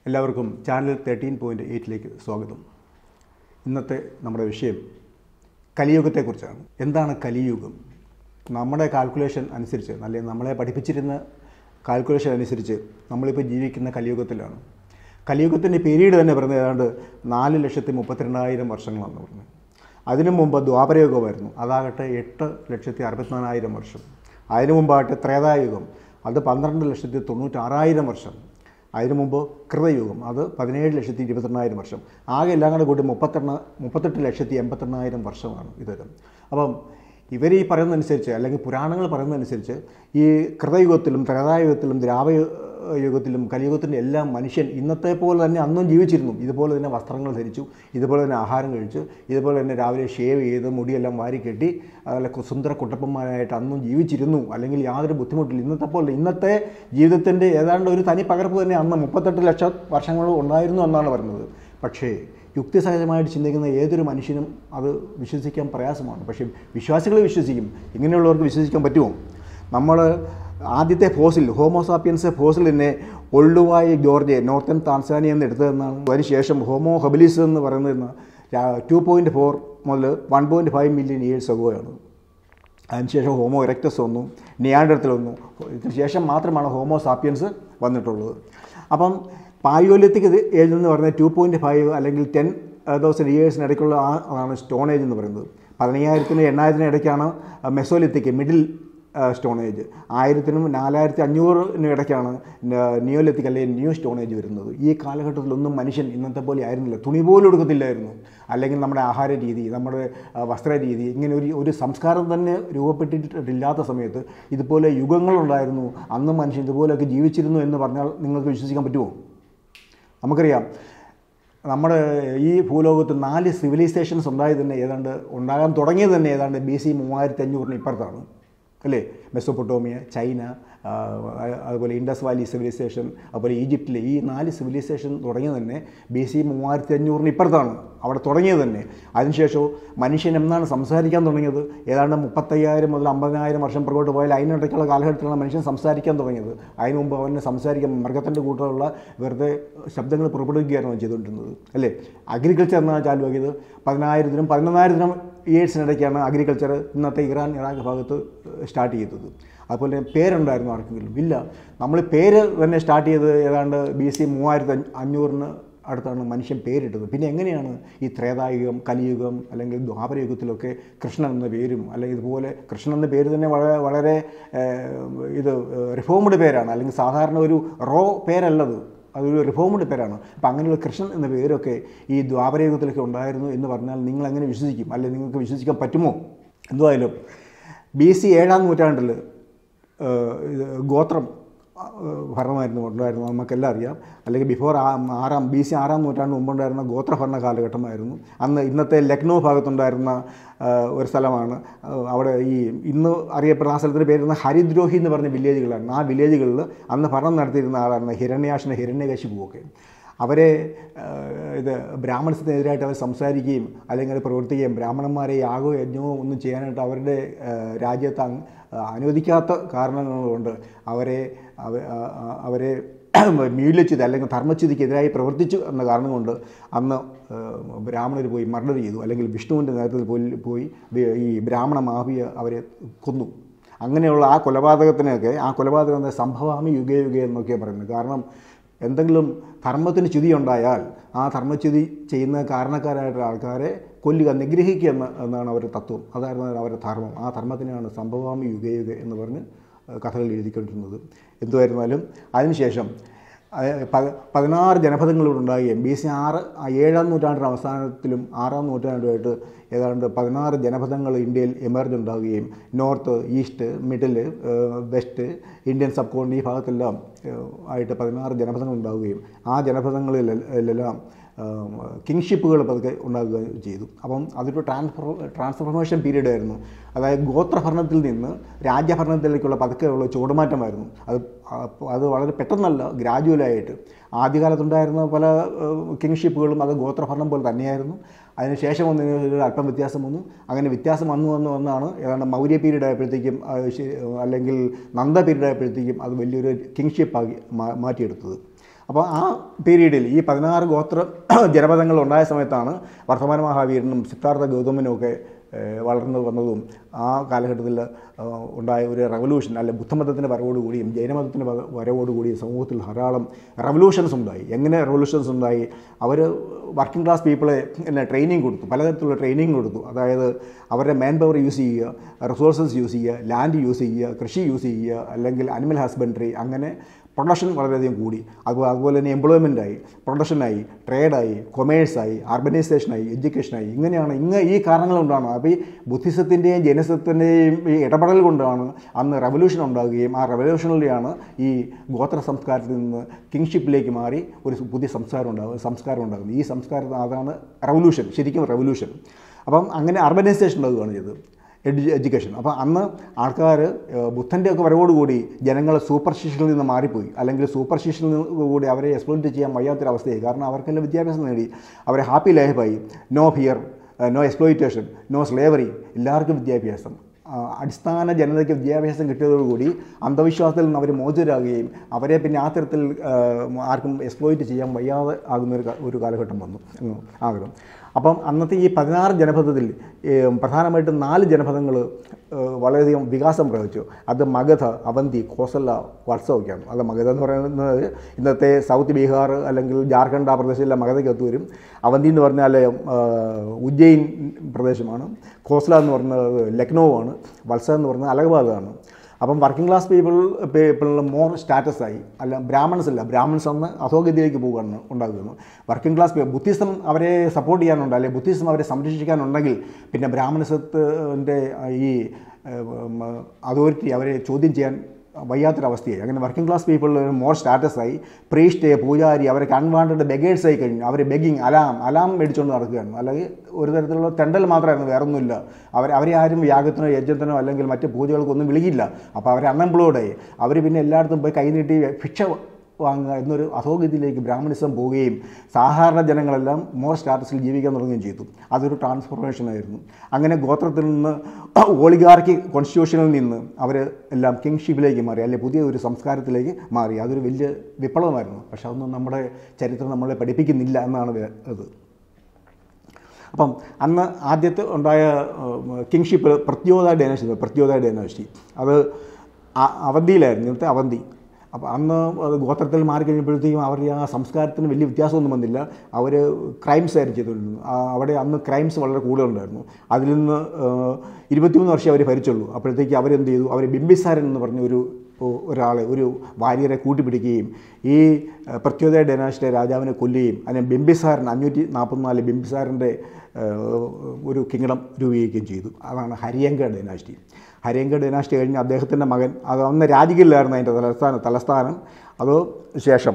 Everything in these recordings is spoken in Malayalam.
എല്ലാവർക്കും ചാനൽ തേർട്ടീൻ പോയിൻറ്റ് എയ്റ്റിലേക്ക് സ്വാഗതം ഇന്നത്തെ നമ്മുടെ വിഷയം കലിയുഗത്തെക്കുറിച്ചാണ് എന്താണ് കലിയുഗം നമ്മുടെ കാൽക്കുലേഷൻ അനുസരിച്ച് അല്ലെങ്കിൽ നമ്മളെ പഠിപ്പിച്ചിരുന്ന കാൽക്കുലേഷൻ അനുസരിച്ച് നമ്മളിപ്പോൾ ജീവിക്കുന്ന കലിയുഗത്തിലാണ് കലിയുഗത്തിൻ്റെ പീരീഡ് തന്നെ പറയുന്നത് ഏതാണ്ട് നാല് ലക്ഷത്തി മുപ്പത്തിരണ്ടായിരം വർഷങ്ങളാണെന്ന് പറഞ്ഞത് അതിനു മുമ്പ് ദ്വാപരയുഗമായിരുന്നു അതാകട്ടെ എട്ട് ലക്ഷത്തി അറുപത്തിനാലായിരം വർഷം അതിനു മുമ്പാകട്ടെ ത്രേതായുഗം അത് പന്ത്രണ്ട് ലക്ഷത്തി തൊണ്ണൂറ്റാറായിരം വർഷം അതിനു മുമ്പ് കൃതയുഗം അത് പതിനേഴ് ലക്ഷത്തി ഇരുപത്തെണ്ണായിരം വർഷം ആകെ എല്ലാം കൂടെ കൂട്ടി മുപ്പത്തെണ്ണ മുപ്പത്തെട്ട് ലക്ഷത്തി എൺപത്തെണ്ണായിരം വർഷമാണ് ഇതെല്ലാം അപ്പം ഇവർ ഈ പറയുന്നതനുസരിച്ച് അല്ലെങ്കിൽ പുരാണങ്ങൾ പറയുന്നതനുസരിച്ച് ഈ കൃതയുഗത്തിലും ത്രേതായുഗത്തിലും ദ്രാവയ യുഗത്തിലും കലിയുഗത്തിൻ്റെ എല്ലാം മനുഷ്യൻ ഇന്നത്തെ പോലെ തന്നെ അന്നും ജീവിച്ചിരുന്നു ഇതുപോലെ തന്നെ വസ്ത്രങ്ങൾ ധരിച്ചു ഇതുപോലെ തന്നെ ആഹാരം കഴിച്ചു ഇതുപോലെ തന്നെ രാവിലെ ഷേവ് ചെയ്ത് മുടിയെല്ലാം വാരി കെട്ടി അതുപോലെ കു- സുന്ദര കുട്ടപ്പന്മാരായിട്ട് അന്നും ജീവിച്ചിരുന്നു അല്ലെങ്കിൽ യാതൊരു ബുദ്ധിമുട്ടില്ല ഇന്നത്തെ പോലെ ഇന്നത്തെ ജീവിതത്തിൻ്റെ ഏതാണ്ട് ഒരു തനി പകർപ്പ് തന്നെ അന്ന് മുപ്പത്തെട്ട് ലക്ഷം വർഷങ്ങൾ ഉണ്ടായിരുന്നു എന്നാണ് പറയുന്നത് പക്ഷേ യുക്തിസഹജമായിട്ട് ചിന്തിക്കുന്ന ഏതൊരു മനുഷ്യനും അത് വിശ്വസിക്കാൻ പ്രയാസമാണ് പക്ഷേ വിശ്വാസികൾ വിശ്വസിക്കും ഇങ്ങനെയുള്ളവർക്ക് വിശ്വസിക്കാൻ പറ്റുമോ നമ്മൾ ആദ്യത്തെ ഫോസിൽ ഹോമോസാപ്പിയൻസ് ഫോസിലിനെ ഒള്ളുവായി ജോർജ് നോർത്തേൺ താൻസാനിയ എന്ന് എടുത്തതെന്നാണ് അതിനുശേഷം ഹോമോ ഹബിലിസ് എന്ന് പറയുന്നത് ടു പോയിൻറ്റ് ഫോർ മുതൽ one point five million years അഗോയാണ് അതിനുശേഷം ഹോമോ ഇറക്റ്റസ് വന്നു നിയാൻഡർത്തിൽ വന്നു ഇതിന് ശേഷം മാത്രമാണ് ഹോമോ സാപ്പിയൻസ് വന്നിട്ടുള്ളത് അപ്പം പായോലിത്തിക് ഏജ് എന്ന് പറയുന്നത് ടു പോയിൻറ്റ് ഫൈവ് അല്ലെങ്കിൽ ടെൻ തൗസൻഡ് ഇയേഴ്സിനിടയ്ക്കുള്ള ആ അതാണ് സ്റ്റോൺ ഏജ് എന്ന് പറയുന്നത് പതിനയ്യായിരത്തിന് എണ്ണായിരത്തിന് ഇടയ്ക്കാണ് മെസോലിത്തിക് മിഡിൽ സ്റ്റോൺ ഏജ് ആയിരത്തിനും നാലായിരത്തി അഞ്ഞൂറിനും ഇടയ്ക്കാണ് നിയോലിത്തിക് അല്ലെങ്കിൽ ന്യൂ സ്റ്റോൺ ഏജ് വരുന്നത് ഈ കാലഘട്ടത്തിലൊന്നും മനുഷ്യൻ ഇന്നത്തെ പോലെ ആയിരുന്നില്ല തുണി പോലും എടുക്കത്തില്ലായിരുന്നു അല്ലെങ്കിൽ നമ്മുടെ ആഹാര രീതി നമ്മുടെ ആ, വസ്ത്ര രീതി ഇങ്ങനെ ഒരു ഒരു സംസ്കാരം തന്നെ രൂപപ്പെട്ടിട്ടില്ലാത്ത സമയത്ത് ഇതുപോലെ യുഗങ്ങളുണ്ടായിരുന്നു അന്ന് മനുഷ്യൻ ഇതുപോലെയൊക്കെ ജീവിച്ചിരുന്നു എന്ന് പറഞ്ഞാൽ നിങ്ങൾക്ക് വിശ്വസിക്കാൻ പറ്റുമോ നമുക്കറിയാം നമ്മുടെ ഈ ഭൂലോകത്ത് നാല് സിവിലൈസേഷൻസ് ഉണ്ടായത് തന്നെ ഏതാണ്ട് ഉണ്ടാകാൻ തുടങ്ങിയത് തന്നെ ഏതാണ്ട് ബി സി മൂവായിരത്തി അഞ്ഞൂറിന് ഇപ്പുറത്താണ് അല്ലേ മെസ്സോപ്പൊട്ടോമിയ ചൈന ആ, അതുപോലെ ഇൻഡസ് വാലി സിവിലൈസേഷൻ അതുപോലെ ഈജിപ്തിലെ ഈ നാല് സിവിലൈസേഷൻ തുടങ്ങിയത് തന്നെ ബി സി മൂവായിരത്തി അഞ്ഞൂറിന് ഇപ്പുറത്താണ് അവിടെ തുടങ്ങിയത് തന്നെ അതിനുശേഷവും മനുഷ്യൻ എന്നാണ് സംസാരിക്കാൻ തുടങ്ങിയത് ഏതാണ്ട് മുപ്പത്തയ്യായിരം മുതൽ അമ്പതിനായിരം വർഷം പുറകോട്ട് പോയാൽ അതിനിടയ്ക്കുള്ള കാലഘട്ടത്തിലാണ് മനുഷ്യൻ സംസാരിക്കാൻ തുടങ്ങിയത് അതിന് മുമ്പ് അവന് സംസാരിക്കാൻ മൃഗത്തിൻ്റെ കൂട്ടമുള്ള വെറുതെ ശബ്ദങ്ങൾ പുറപ്പെടുവിക്കുകയായിരുന്നു അവൻ ചെയ്തുകൊണ്ടിരുന്നത് അല്ലേ അഗ്രികൾച്ചർ എന്നാണ് ചാലുവാക്കിയത് പതിനായിരത്തിനും പതിനൊന്നായിരത്തിനും ഇയേഴ്സിനിടയ്ക്കാണ് അഗ്രികൾച്ചർ ഇന്നത്തെ ഇറാൻ ഇറാഖ് ഭാഗത്ത് സ്റ്റാർട്ട് ചെയ്തത് അതുപോലെ പേരുണ്ടായിരുന്നു ആർക്കെങ്കിലും ഇല്ല നമ്മൾ പേര് തന്നെ സ്റ്റാർട്ട് ചെയ്തത് ഏതാണ്ട് ബി സി മൂവായിരത്തി അഞ്ഞൂറിന് അടുത്താണ് മനുഷ്യൻ പേരിട്ടത് പിന്നെ എങ്ങനെയാണ് ഈ ത്രേതായുഗം കലിയുഗം അല്ലെങ്കിൽ ദ്വാപരയുഗത്തിലൊക്കെ കൃഷ്ണൻ എന്ന പേരും അല്ലെങ്കിൽ ഇതുപോലെ കൃഷ്ണൻ എന്ന പേര് തന്നെ വളരെ വളരെ ഏഹ്, ഇത് റിഫോംഡ് പേരാണ് അല്ലെങ്കിൽ സാധാരണ ഒരു റോ പേരല്ലത് അതൊരു റിഫോംഡ് പേരാണ് അപ്പം അങ്ങനെയുള്ള കൃഷ്ണൻ എന്ന പേരൊക്കെ ഈ ദ്വാപരയുഗത്തിലൊക്കെ ഉണ്ടായിരുന്നു എന്ന് പറഞ്ഞാൽ നിങ്ങൾ എങ്ങനെ വിശ്വസിക്കും അല്ലെങ്കിൽ നിങ്ങൾക്ക് വിശ്വസിക്കാൻ പറ്റുമോ എന്തുമായാലും ബി സി ഏഴാം നൂറ്റാണ്ടിൽ ഏഹ്, ഇത് ഗോത്രം ഏഹ്, ഭരണമായിരുന്നു ഉണ്ടായിരുന്നു നമുക്കെല്ലാം അറിയാം അല്ലെങ്കിൽ ബിഫോർ ആ ആറാം ബി സി ആറാം നൂറ്റാണ്ട് മുമ്പുണ്ടായിരുന്ന ഗോത്രഭരണ കാലഘട്ടമായിരുന്നു അന്ന് ഇന്നത്തെ ലക്നൗ ഭാഗത്തുണ്ടായിരുന്ന ഏഹ്, ഒരു സ്ഥലമാണ് ഏഹ്, അവിടെ ഈ ഇന്ന് അറിയപ്പെടുന്ന ആ സ്ഥലത്തിൻ്റെ പേരുന്ന ഹരിദ്രോഹി എന്ന് പറഞ്ഞ വില്ലേജുകളാണ് ആ വില്ലേജുകളിൽ അന്ന് ഭരണം നടത്തിയിരുന്ന ആളാണ് ഹിരണ്യാശന ഹിരണ്യകശിപുവൊക്കെ അവരെ ഏഹ്, ഇത് ബ്രാഹ്മണത്തിനെതിരായിട്ട് അവർ സംസാരിക്കുകയും അല്ലെങ്കിൽ അത് പ്രവർത്തിക്കുകയും ബ്രാഹ്മണന്മാരെ യാഗവും യജ്ഞവും ഒന്നും ചെയ്യാനായിട്ട് അവരുടെ ഏഹ്, രാജ്യത്ത് അങ്- അനുവദിക്കാത്ത കാരണങ്ങളുണ്ട് അവരെ അവ- ആ- ആ- അവരെ മ്യൂല്യച്യുതി അല്ലെങ്കിൽ ധർമ്മച്യുതിക്കെതിരായി പ്രവർത്തിച്ചു എന്ന കാരണം കൊണ്ട് അന്ന് ഏഹ്, ബ്രാഹ്മണർ പോയി മർഡർ ചെയ്തു അല്ലെങ്കിൽ വിഷ്ണുവിൻ്റെ നേതൃത്വത്തിൽ പോയി പോയി വി- ഈ ബ്രാഹ്മണ മാഫിയ അവരെ കൊന്നു അങ്ങനെയുള്ള ആ കൊലപാതകത്തിനൊക്കെ ആ കൊലപാതകം എന്താ സംഭവാമി യുഗേ യുഗേ എന്നൊക്കെയാണ് പറയുന്നത് കാരണം എന്തെങ്കിലും ധർമ്മത്തിന് ച്യുതി ഉണ്ടായാൽ ആ ധർമ്മച്യുതി ചെയ്യുന്ന കാരണക്കാരായിട്ടുള്ള ആൾക്കാരെ കൊല്ലുക നിഗ്രഹിക്കുക എന്ന എന്നാണ് അവരുടെ തത്വം അതായിരുന്നു അവരുടെ ധർമ്മം ആ ധർമ്മത്തിനാണ് സംഭവാമി യുഗേ യുഗേ എന്ന് പറഞ്ഞ് കഥകൾ എഴുതിക്കൊണ്ടിരുന്നത് എന്തുമായിരുന്നാലും അതിനുശേഷം അഹ് പ- പതിനാറ് ജനപദങ്ങൾ ഇവിടെ ഉണ്ടാകുകയും ബി സി ആറ് ആ ഏഴാം നൂറ്റാണ്ടിൻ്റെ അവസാനത്തിലും ആറാം നൂറ്റാണ്ടുമായിട്ട് ഏതാണ്ട് പതിനാറ് ജനപദങ്ങൾ ഇന്ത്യയിൽ എമർജ് ഉണ്ടാകുകയും north east middle west Indian subcontinent ഈ ഭാഗത്തെല്ലാം ഏഹ്, ആയിട്ട് പതിനാറ് ജനപദങ്ങൾ ഉണ്ടാവുകയും ആ ജനപദങ്ങളിലെല്ലാം കിങ്ഷിപ്പുകൾ പതുക്കെ ഉണ്ടാകുക ചെയ്തു അപ്പം അതൊരു ട്രാൻസ്ഫർ ട്രാൻസ്ഫോർമേഷൻ പീരീഡ് ആയിരുന്നു അതായത് ഗോത്രഭരണത്തിൽ നിന്ന് രാജ്യഭരണത്തിലേക്കുള്ള പതുക്കെയുള്ള ചുവടുമാറ്റമായിരുന്നു അത് അപ്പ- അത് വളരെ പെട്ടെന്നല്ല ഗ്രാജുവലായിട്ട് ആദ്യകാലത്തുണ്ടായിരുന്ന പല കിങ്ഷിപ്പുകളും അത് ഗോത്രഭരണം പോലെ തന്നെയായിരുന്നു അതിനുശേഷം വന്നതിന് ഒരു അല്പം വ്യത്യാസം വന്നു അങ്ങനെ വ്യത്യാസം വന്നു വന്ന് വന്നാണ് ഏതാണ്ട് മൗര്യ പീരീഡ് ആയപ്പോഴത്തേക്കും അത് ശ- അല്ലെങ്കിൽ നന്ദ പീരീഡ് ആയപ്പോഴത്തേക്കും അത് വലിയൊരു കിങ്ഷിപ്പ് ആക്കി മാ- മാറ്റിയെടുത്തത് അപ്പോൾ ആ പീരീഡിൽ ഈ പതിനാറ് ഗോത്ര ജനപദങ്ങൾ ഉണ്ടായ സമയത്താണ് വർത്തമാന മഹാവീരനും സിദ്ധാർത്ഥ ഗൗതമനും ഒക്കെ ഏഹ്, വളർന്നു വന്നതും ആ കാലഘട്ടത്തിൽ ഏഹ്, ഉണ്ടായ ഒരു റവല്യൂഷൻ അല്ലെ ബുദ്ധമതത്തിൻ്റെ വരവോടുകൂടിയും ജൈനമതത്തിൻ്റെ വര- വരവോടുകൂടിയും സമൂഹത്തിൽ ധാരാളം റവല്യൂഷൻസ് ഉണ്ടായി എങ്ങനെ റവല്യൂഷൻസ് ഉണ്ടായി അവർ വർക്കിംഗ് ക്ലാസ് പീപ്പിളെ എന്നെ ട്രെയിനിങ് കൊടുത്തു പലതരത്തിലുള്ള ട്രെയിനിങ് കൊടുത്തു അതായത് അവരുടെ മാൻ പവർ യൂസ് ചെയ്യുക റിസോഴ്സസ് യൂസ് ചെയ്യുക ലാൻഡ് യൂസ് ചെയ്യുക കൃഷി യൂസ് ചെയ്യുക അല്ലെങ്കിൽ അനിമൽ ഹസ്ബൻഡറി അങ്ങനെ പ്രൊഡക്ഷൻ വളരെയധികം കൂടി അതുപോലെ അതുപോലെ തന്നെ എംപ്ലോയ്മെൻ്റായി പ്രൊഡക്ഷനായി ട്രേഡായി കൊമേഴ്സായി അർബനൈസേഷനായി എഡ്യൂക്കേഷനായി ഇങ്ങനെയാണ് ഇങ്ങ ഈ കാരണങ്ങൾ കൊണ്ടാണ് അപ്പോൾ ഈ ബുദ്ധിസത്തിൻ്റെയും ജനസത്തിൻ്റെയും ഈ ഇടപെടൽ കൊണ്ടാണ് അന്ന് റവല്യൂഷൻ ഉണ്ടാകുകയും ആ റവല്യൂഷനിലെയാണ് ഈ ഗോത്ര സംസ്കാരത്തിൽ നിന്ന് കിങ്ഷിപ്പിലേക്ക് മാറി ഒരു പുതിയ സംസ്കാരം ഉണ്ടാകും സംസ്കാരം ഉണ്ടാകുന്നത് ഈ സംസ്കാരം അതാണ് റവല്യൂഷൻ ശരിക്കും റവല്യൂഷൻ അപ്പം അങ്ങനെ അർബനൈസേഷൻ ഉണ്ടാകുകയാണ് ചെയ്തത് എഡ്യു എഡ്യൂക്കേഷൻ അപ്പോൾ അന്ന് ആൾക്കാർ ബുദ്ധൻ്റെ ഒക്കെ വരവോടുകൂടി ജനങ്ങൾ സൂപ്പർസ്റ്റിഷനിൽ നിന്ന് മാറിപ്പോയി അല്ലെങ്കിൽ സൂപ്പർസ്റ്റിഷനിൽ നിന്ന് കൂടി അവരെ എക്സ്പ്ലോയിറ്റ് ചെയ്യാൻ വയ്യാത്തൊരവസ്ഥയായി കാരണം അവർക്കെല്ലാം വിദ്യാഭ്യാസം നേടി അവരെ ഹാപ്പി ലൈഫായി no fear no exploitation no slavery എല്ലാവർക്കും വിദ്യാഭ്യാസം ആ, അടിസ്ഥാന ജനതയ്ക്ക് വിദ്യാഭ്യാസം കിട്ടിയതോടുകൂടി അന്ധവിശ്വാസത്തിൽ നിന്ന് അവർ മോചിതരാകുകയും അവരെ പിന്നെ ആ തരത്തിൽ ആ, ആർക്കും എക്സ്പ്ലോയിറ്റ് ചെയ്യാൻ വയ്യാതെ ആകുന്ന ഒരു ക- ഒരു കാലഘട്ടം വന്നു ഉം, ആകണം അപ്പം അന്നത്തെ ഈ പതിനാറ് ജനപദത്തിൽ ഏ, പ്രധാനമായിട്ടും നാല് ജനപദങ്ങൾ വളരെയധികം വികാസം പ്രാപിച്ചു അത് മഗധ അവന്തി കോസല വത്സ ഒക്കെയാണ് അത് മഗധ എന്ന് പറയുന്നത് ഇന്നത്തെ സൗത്ത് ബീഹാർ അല്ലെങ്കിൽ ജാർഖണ്ഡ് ആ പ്രദേശത്തിലെ മഗധയ്ക്കകത്ത് വരും അവന്തി എന്ന് പറഞ്ഞാൽ ആ, ഉജ്ജയിൻ പ്രദേശമാണ് കോസ്ല എന്ന് പറയുന്നത് ലക്നൗ ആണ് വത്സ എന്ന് പറയുന്നത് അലഹബാദാണ് അപ്പം വർക്കിംഗ് ക്ലാസ് പീപ്പിൾ പീപ്പിളിൽ മോർ സ്റ്റാറ്റസ് ആയി അല്ല ബ്രാഹ്മൺസ് അല്ല ബ്രാഹ്മൺസ് അന്ന് അധോഗതിയിലേക്ക് പോവുകയാണ് ഉണ്ടാകുന്നു വർക്കിംഗ് ക്ലാസ് ബുദ്ധിസം അവരെ സപ്പോർട്ട് ചെയ്യാനുണ്ട് അല്ലെങ്കിൽ ബുദ്ധിസം അവരെ സംരക്ഷിക്കാനുണ്ടെങ്കിൽ പിന്നെ ബ്രാഹ്മണസത്തിൻ്റെ ഈ അതോറിറ്റി അവരെ ചോദ്യം ചെയ്യാൻ വയ്യാത്തൊരവസ്ഥയായി അങ്ങനെ working class people more status ആയി പ്രീസ്റ്റ് പൂജാരി അവരൊക്കെ അൺവാണ്ടഡ് ബെഗേഴ്സ് ആയി കഴിഞ്ഞു അവർ ബെഗിങ് അലാം അലാം മേടിച്ചുകൊണ്ട് നടക്കുകയാണ് അല്ലെങ്കിൽ ഒരു തരത്തിലുള്ള തെണ്ടൽ മാത്രമായിരുന്നു വേറൊന്നുമില്ല അവർ അവരെ ആരും യാഗത്തിനോ യജ്ഞത്തിനോ അല്ലെങ്കിൽ മറ്റ് പൂജകൾക്കൊന്നും വിളിക്കില്ല അപ്പോൾ അവർ അൺഎംപ്ലോയ്ഡായി അവർ പിന്നെ എല്ലായിടത്തും പോയി കൈനീട്ടി ഭിക്ഷ വാങ്ങുക എന്നൊരു അധോഗതിയിലേക്ക് ബ്രാഹ്മണിസം പോവുകയും സാധാരണ ജനങ്ങളെല്ലാം മോർ സ്റ്റാറ്റസിൽ ജീവിക്കാൻ തുടങ്ങുകയും ചെയ്തു അതൊരു ട്രാൻസ്ഫോർമേഷൻ ആയിരുന്നു അങ്ങനെ ഗോത്രത്തിൽ നിന്ന് ഓളിഗാർക്കി കോൺസ്റ്റിറ്റ്യൂഷനിൽ നിന്ന് അവർ എല്ലാം കിങ്ഷിപ്പിലേക്ക് മാറി അല്ലെങ്കിൽ പുതിയ ഒരു സംസ്കാരത്തിലേക്ക് മാറി അതൊരു വലിയ വിപ്ലവമായിരുന്നു പക്ഷെ അതൊന്നും നമ്മുടെ ചരിത്രം നമ്മളെ പഠിപ്പിക്കുന്നില്ല എന്നാണ് വേ- ഇത് അപ്പം അന്ന് ആദ്യത്തെ ഉണ്ടായ kingship Pradyota dynasty Pradyota dynasty അത് ആ- അവന്തിയിലായിരുന്നു ഇന്നത്തെ അവന്തി അപ്പോൾ അന്ന് അത് ഗോത്രത്തിൽ മാറി കഴിഞ്ഞപ്പോഴത്തേക്കും അവരുടെ ആ സംസ്കാരത്തിന് വലിയ വ്യത്യാസമൊന്നും വന്നില്ല അവർ ക്രൈംസ് ആയിരുന്നു ചെയ്തുകൊണ്ടിരുന്നത് ആ, അവിടെ അന്ന് ക്രൈംസ് വളരെ കൂടുതലുണ്ടായിരുന്നു അതിൽ നിന്ന് ഇരുപത്തിമൂന്ന് വർഷം അവർ ഭരിച്ചുള്ളൂ അപ്പോഴത്തേക്ക് അവരെന്ത് ചെയ്തു അവർ ബിംബിസാരൻ എന്ന് പറഞ്ഞ ഒരു ഒ- ഒരാളെ ഒരു വാര്യരെ കൂട്ടിപ്പിടിക്കുകയും ഈ ഏഹ്, പ്രത്യോദയ ഡൈനാസ്റ്റിയുടെ രാജാവിനെ കൊല്ലുകയും അതിന് ബിംബിസാരൻ അഞ്ഞൂറ്റി നാൽപ്പത്തിനാല് ബിംബിസാരൻ്റെ ഏഹ്, ഒരു കിങ്ഡം രൂപീകരിക്കുകയും ചെയ്തു അതാണ് ഹരിയങ്ക ഡൈനാസ്റ്റി ഹരിയങ്ക ഡൈനാസ്റ്റി കഴിഞ്ഞ് അദ്ദേഹത്തിൻ്റെ മകൻ അത് അന്ന് രാജഗിരിലായിരുന്നു അതിൻ്റെ തലസ്ഥാനം തലസ്ഥാനം അത് ശേഷം